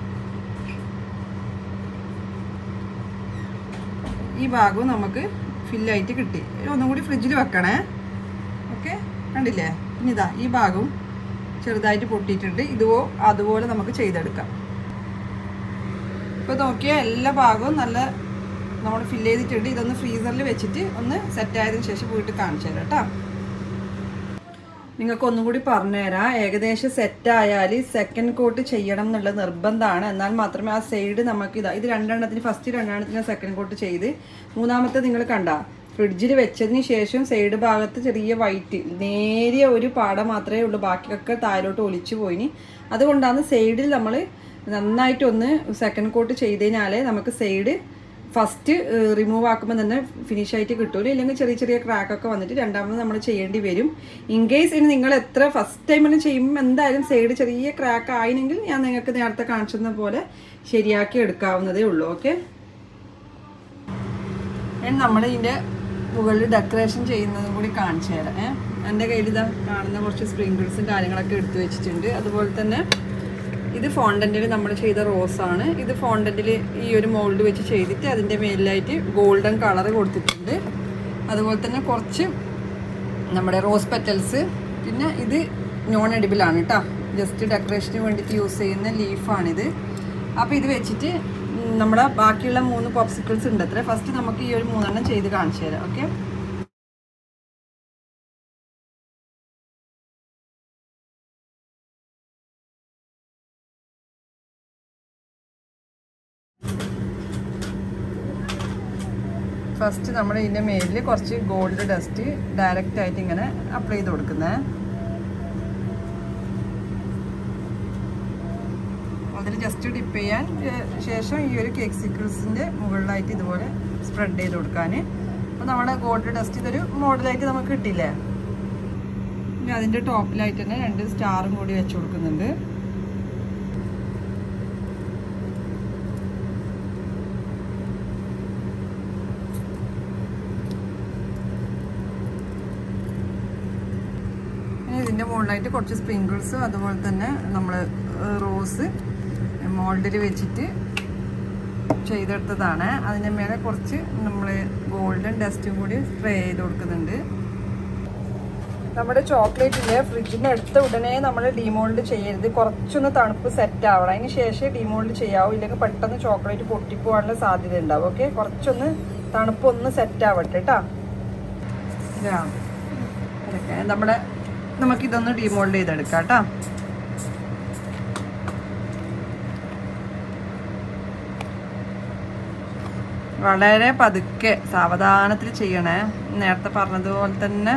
[SPEAKER 1] ഈ ഭാഗവും നമുക്ക് ഫില്ലായിട്ട് കിട്ടി ഇനി ഒന്നും കൂടി ഫ്രിഡ്ജിൽ വെക്കണേ ഓക്കെ കണ്ടില്ലേ ഇനി ഇതാ ഈ ഭാഗവും ചെറുതായിട്ട് പൊട്ടിയിട്ടുണ്ട് ഇതുപോ അതുപോലെ നമുക്ക് ചെയ്തെടുക്കാം ഇപ്പോൾ നോക്കിയാൽ എല്ലാ ഭാഗവും നല്ല നമ്മൾ ഫില്ല് ചെയ്തിട്ടുണ്ട് ഇതൊന്ന് ഫ്രീസറിൽ വെച്ചിട്ട് ഒന്ന് സെറ്റ് ആയതിനു ശേഷം വീട്ടിൽ കാണിച്ചു തരാം കേട്ടോ നിങ്ങൾക്ക് ഒന്നും കൂടി പറഞ്ഞുതരാം ഏകദേശം സെറ്റ് ആയാൽ സെക്കൻഡ് കോട്ട് ചെയ്യണം എന്നുള്ള നിർബന്ധമാണ് എന്നാൽ മാത്രമേ ആ സൈഡ് നമുക്ക് ഇതാ ഇത് രണ്ടെണ്ണത്തിന് ഫസ്റ്റ് രണ്ടെണ്ണത്തിന് സെക്കൻഡ് കോട്ട് ചെയ്ത് മൂന്നാമത്തെ നിങ്ങൾ കണ്ട ഫ്രിഡ്ജിൽ വെച്ചതിന് ശേഷം സൈഡ് ഭാഗത്ത് ചെറിയ വൈറ്റ് നേരിയ ഒരു പാട മാത്രമേ ഉള്ളൂ ബാക്കിയൊക്കെ താഴോട്ട് ഒലിച്ചു പോയിനി അതുകൊണ്ടാണ് സൈഡിൽ നമ്മൾ നന്നായിട്ടൊന്ന് സെക്കൻഡ് കോട്ട് ചെയ്ത് കഴിഞ്ഞാലേ നമുക്ക് സൈഡ് ഫസ്റ്റ് റിമൂവ് ആക്കുമ്പോൾ തന്നെ ഫിനിഷ് ആയിട്ട് കിട്ടൂല ഇല്ലെങ്കിൽ ചെറിയ ചെറിയ crack ഒക്കെ വന്നിട്ട് രണ്ടാമത് നമ്മൾ ചെയ്യേണ്ടി വരും ഇൻ കേസ് ഇനി നിങ്ങൾ എത്ര ഫസ്റ്റ് ടൈമിന് ചെയ്യുമ്പോൾ എന്തായാലും സൈഡ് ചെറിയ ക്രാക്ക് ആയില്ലെങ്കിൽ ഞാൻ നിങ്ങൾക്ക് നേരത്തെ കാണിച്ചെന്ന പോലെ ശരിയാക്കി എടുക്കാവുന്നതേ ഉള്ളൂ ഓക്കെ ഞാൻ നമ്മൾ ഇതിൻ്റെ മുകളിൽ ഡെക്കറേഷൻ ചെയ്യുന്നതും കൂടി കാണിച്ചു തരാം ഏ എൻ്റെ കയ്യിൽ ഇതാ കാണുന്ന കുറച്ച് സ്പ്രിങ്കിൾസും കാര്യങ്ങളൊക്കെ എടുത്തു വെച്ചിട്ടുണ്ട് അതുപോലെ തന്നെ ഇത് ഫോണ്ടൻറ്റിൽ നമ്മൾ ചെയ്ത റോസാണ് ഇത് ഫോണ്ടൻറ്റിൽ ഈ ഒരു മോൾഡ് വെച്ച് ചെയ്തിട്ട് അതിൻ്റെ മേലിലായിട്ട് ഗോൾഡൻ കളർ കൊടുത്തിട്ടുണ്ട് അതുപോലെ തന്നെ കുറച്ച് നമ്മുടെ റോസ് പെറ്റൽസ് പിന്നെ ഇത് നോൺ എഡിബിളാണ് കേട്ടോ ജസ്റ്റ് ഡെക്കറേഷന് വേണ്ടിയിട്ട് യൂസ് ചെയ്യുന്ന ലീഫാണിത് അപ്പോൾ ഇത് വെച്ചിട്ട് ഉം, നമ്മുടെ ബാക്കിയുള്ള മൂന്ന് പോപ്സിക്കിൾസ് ഉണ്ട് അത്ര ഫസ്റ്റ് നമുക്ക് ഈ ഒരു മൂന്നെണ്ണം ചെയ്ത് കാണിച്ചു തരാം ഓക്കെ ഫസ്റ്റ് നമ്മൾ ഇതിൻ്റെ മേലിൽ കുറച്ച് ഗോൾഡ് ഡസ്റ്റ് ഡയറക്റ്റ് ആയിട്ട് ഇങ്ങനെ അപ്ലൈ ചെയ്ത് കൊടുക്കുന്നത് അതിൽ ജസ്റ്റ് ഡിപ്പ് ചെയ്യാൻ ഏർ, ശേഷം ഈ ഒരു കേക്ക് സിക്കിൾസിൻ്റെ മുകളിലായിട്ട് ഇതുപോലെ സ്പ്രെഡ് ചെയ്ത് കൊടുക്കാൻ അപ്പോൾ നമ്മുടെ ഗോൾഡ് ഡസ്റ്റ് ഇതൊരു മോഡലായിട്ട് നമുക്ക് കിട്ടില്ലേ ഇനി അതിൻ്റെ ടോപ്പിലായിട്ട് തന്നെ രണ്ട് സ്റ്റാറും കൂടി വെച്ച് കൊടുക്കുന്നുണ്ട് ഇനി ഇതിൻ്റെ മുകളിലായിട്ട് കുറച്ച് സ്പ്രിങ്കിൾസും അതുപോലെ തന്നെ നമ്മൾ റോസ് മോൾഡിൽ വെച്ചിട്ട് ചെയ്തെടുത്തതാണ് അതിൻ്റെ മേലെ കുറച്ച് നമ്മൾ ഗോൾഡൻ ഡസ്റ്റും കൂടി സ്പ്രേ ചെയ്ത് കൊടുക്കുന്നുണ്ട് നമ്മുടെ ചോക്ലേറ്റില് ഫ്രിഡ്ജിന് എടുത്ത ഉടനെ നമ്മൾ ഡിമോൾഡ് ചെയ്യരുത് കുറച്ചൊന്ന് തണുപ്പ് സെറ്റ് ആവണം അതിന് ശേഷം ഡിമോൾഡ് ചെയ്യാവൂ ഇല്ലെങ്കിൽ പെട്ടെന്ന് ചോക്ലേറ്റ് പൊട്ടിപ്പോകാനുള്ള സാധ്യത ഉണ്ടാവും ഓക്കെ കുറച്ചൊന്ന് തണുപ്പ് ഒന്ന് സെറ്റ് ആവട്ടെ കേട്ടോ ഇതാണ് ഇതൊക്കെ നമ്മുടെ നമുക്കിതൊന്ന് ഡിമോൾഡ് ചെയ്തെടുക്കാം കേട്ടോ വളരെ പതുക്കെ സാവധാനത്തിൽ ചെയ്യണേ നേരത്തെ പറഞ്ഞതുപോലെ തന്നെ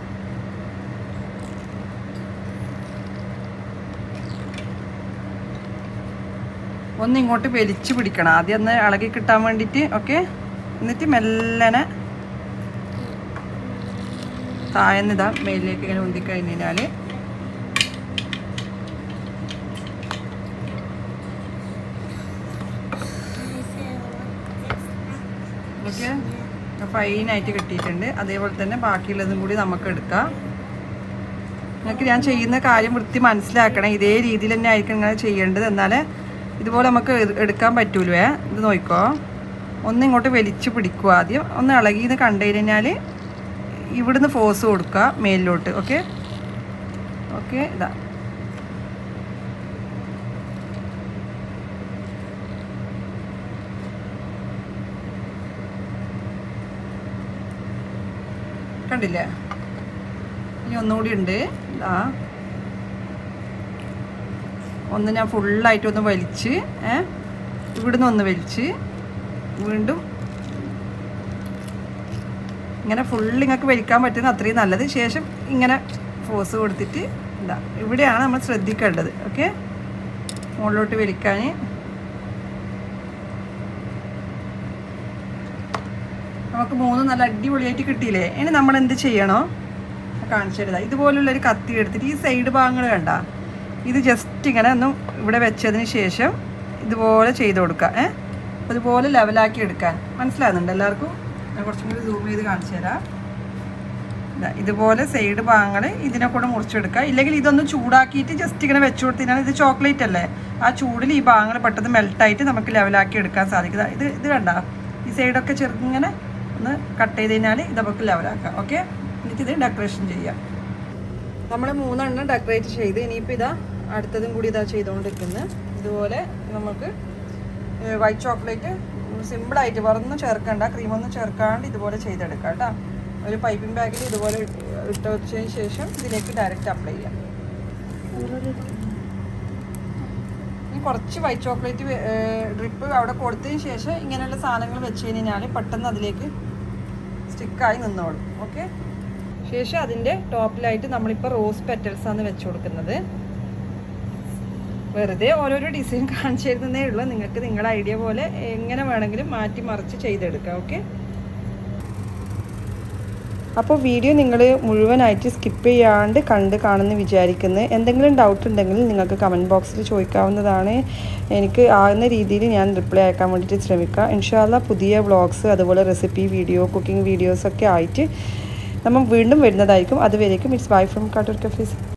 [SPEAKER 1] ഒന്ന് ഇങ്ങോട്ട് വലിച്ചു പിടിക്കണം ആദ്യം ഒന്ന് ഇളകി കിട്ടാൻ വേണ്ടിയിട്ട് ഓക്കെ എന്നിട്ട് മെല്ലനെ താഴ്ന്നിതാ മേലിലേക്ക് ഇങ്ങനെ ഉന്തി കഴിഞ്ഞാൽ ഓക്കെ ഫൈനായിട്ട് കിട്ടിയിട്ടുണ്ട് അതേപോലെ തന്നെ ബാക്കിയുള്ളതും കൂടി നമുക്ക് എടുക്കാം നിങ്ങൾക്ക് ഞാൻ ചെയ്യുന്ന കാര്യം വൃത്തി മനസ്സിലാക്കണം ഇതേ രീതിയിൽ തന്നെ ആയിരിക്കും ഇങ്ങനെ ചെയ്യേണ്ടത് എന്നാലേ ഇതുപോലെ നമുക്ക് എട്- എടുക്കാൻ പറ്റൂലേ ഇത് നോക്കോ ഒന്ന് ഇങ്ങോട്ട് വലിച്ചു പിടിക്കുക ആദ്യം ഒന്ന് ഇളകിന്ന് കണ്ടു കഴിഞ്ഞാൽ ഇവിടുന്ന് ഫോഴ്സ് കൊടുക്കുക മേലിലോട്ട് ഓക്കെ ഓക്കെ ഇതാ കണ്ടില്ലേ ഇനി ഒന്നുകൂടി ഉണ്ട് ഇതാ ഒന്ന് ഞാൻ ഫുള്ളായിട്ട് ഒന്ന് വലിച്ച് ഏ ഇവിടുന്ന് ഒന്ന് വലിച്ച് വീണ്ടും ഇങ്ങനെ ഫുൾ നിങ്ങൾക്ക് വലിക്കാൻ പറ്റുന്ന അത്രയും നല്ലത് ശേഷം ഇങ്ങനെ ഫോഴ്സ് കൊടുത്തിട്ട് ഇതാ ഇവിടെയാണ് നമ്മൾ ശ്രദ്ധിക്കേണ്ടത് ഓക്കെ മുകളിലോട്ട് വലിക്കാൻ നമുക്ക് മൂന്ന് നല്ല അടിപൊളിയായിട്ട് കിട്ടിയില്ലേ ഇനി നമ്മൾ എന്ത് ചെയ്യണോ കാണിച്ചു തരുന്നത് ഇതുപോലുള്ളൊരു കത്തി എടുത്തിട്ട് ഈ സൈഡ് ഭാഗങ്ങൾ കണ്ട ഇത് ജസ്റ്റ് ഇങ്ങനെ ഒന്ന് ഇവിടെ വെച്ചതിന് ശേഷം ഇതുപോലെ ചെയ്ത് കൊടുക്കുക ഏ അതുപോലെ ലെവലാക്കി എടുക്കാൻ മനസ്സിലാകുന്നുണ്ട് എല്ലാവർക്കും ഞാൻ കുറച്ചും കൂടി സൂം ചെയ്ത് കാണിച്ചു തരാം ദാ ഇതുപോലെ സൈഡ് ഭാഗങ്ങൾ ഇതിനെ കൂടെ മുറിച്ചെടുക്കുക ഇല്ലെങ്കിൽ ഇതൊന്ന് ചൂടാക്കിയിട്ട് ജസ്റ്റ് ഇങ്ങനെ വെച്ച് കൊടുത്തിനാൽ ഇത് ചോക്ലേറ്റ് അല്ലേ ആ ചൂടിൽ ഈ ഭാഗങ്ങൾ പെട്ടെന്ന് മെൽട്ടായിട്ട് നമുക്ക് ലെവലാക്കി എടുക്കാൻ സാധിക്കും ദാ ഇത് ഇത് കണ്ട ഈ സൈഡൊക്കെ ചെറുങ്ങനെ ഒന്ന് കട്ട് ചെയ്ത് കഴിഞ്ഞാൽ ഇത് നമുക്ക് ലെവലാക്കാം ഓക്കെ എന്നിട്ട് ഇത് ഡെക്കറേഷൻ ചെയ്യാം നമ്മൾ മൂന്നെണ്ണം ഡെക്കറേറ്റ് ചെയ്ത് ഇനിയിപ്പോൾ ഇതാ അടുത്തതും കൂടി ഇതാ ചെയ്തുകൊണ്ടിരിക്കുന്നത് ഇതുപോലെ നമുക്ക് വൈറ്റ് ചോക്ലേറ്റ് സിമ്പിളായിട്ട് വേറൊന്നും ചേർക്കണ്ട ക്രീമൊന്നും ചേർക്കാണ്ട് ഇതുപോലെ ചെയ്തെടുക്കാം കേട്ടോ ഒരു പൈപ്പിംഗ് ബാഗിൽ ഇതുപോലെ ഇട്ട് വെച്ചതിന് ശേഷം ഇതിലേക്ക് ഡയറക്റ്റ് അപ്ലൈ ചെയ്യാം ഇനി കുറച്ച് വൈറ്റ് ചോക്ലേറ്റ് ഡ്രിപ്പ് അവിടെ കൊടുത്തതിന് ശേഷം ഇങ്ങനെയുള്ള സാധനങ്ങൾ വെച്ച് കഴിഞ്ഞാൽ പെട്ടെന്ന് അതിലേക്ക് സ്റ്റിക്കായി നിന്നോളും ഓക്കെ ശേഷം അതിൻ്റെ ടോപ്പിലായിട്ട് നമ്മളിപ്പോൾ റോസ് പെറ്റൽസ് ആണ് വെച്ച് കൊടുക്കുന്നത് വെറുതെ ഓരോരോ ഡിസൈൻ കാണിച്ചു തരുന്നതേ ഉള്ളൂ നിങ്ങൾക്ക് നിങ്ങളുടെ ഐഡിയ പോലെ എങ്ങനെ വേണമെങ്കിലും മാറ്റി മറിച്ച് ചെയ്തെടുക്കാം ഓക്കെ അപ്പോൾ വീഡിയോ നിങ്ങൾ മുഴുവനായിട്ട് സ്കിപ്പ് ചെയ്യാണ്ട് കണ്ട് കാണുമെന്ന് വിചാരിക്കുന്നു എന്തെങ്കിലും ഡൗട്ട് ഉണ്ടെങ്കിൽ നിങ്ങൾക്ക് കമൻറ്റ് ബോക്സിൽ ചോദിക്കാവുന്നതാണ് എനിക്ക് ആകുന്ന രീതിയിൽ ഞാൻ റിപ്ലൈ അയക്കാൻ വേണ്ടിയിട്ട് ശ്രമിക്കാം ഇൻഷാല്ല പുതിയ വ്ളോഗ്സ് അതുപോലെ റെസിപ്പി വീഡിയോ കുക്കിംഗ് വീഡിയോസൊക്കെ ആയിട്ട് നമ്മൾ വീണ്ടും വരുന്നതായിരിക്കും അതുവരേക്കും ഇറ്റ്സ് ബൈ ഫ്രം കാട്ടൂർ കഫീസ്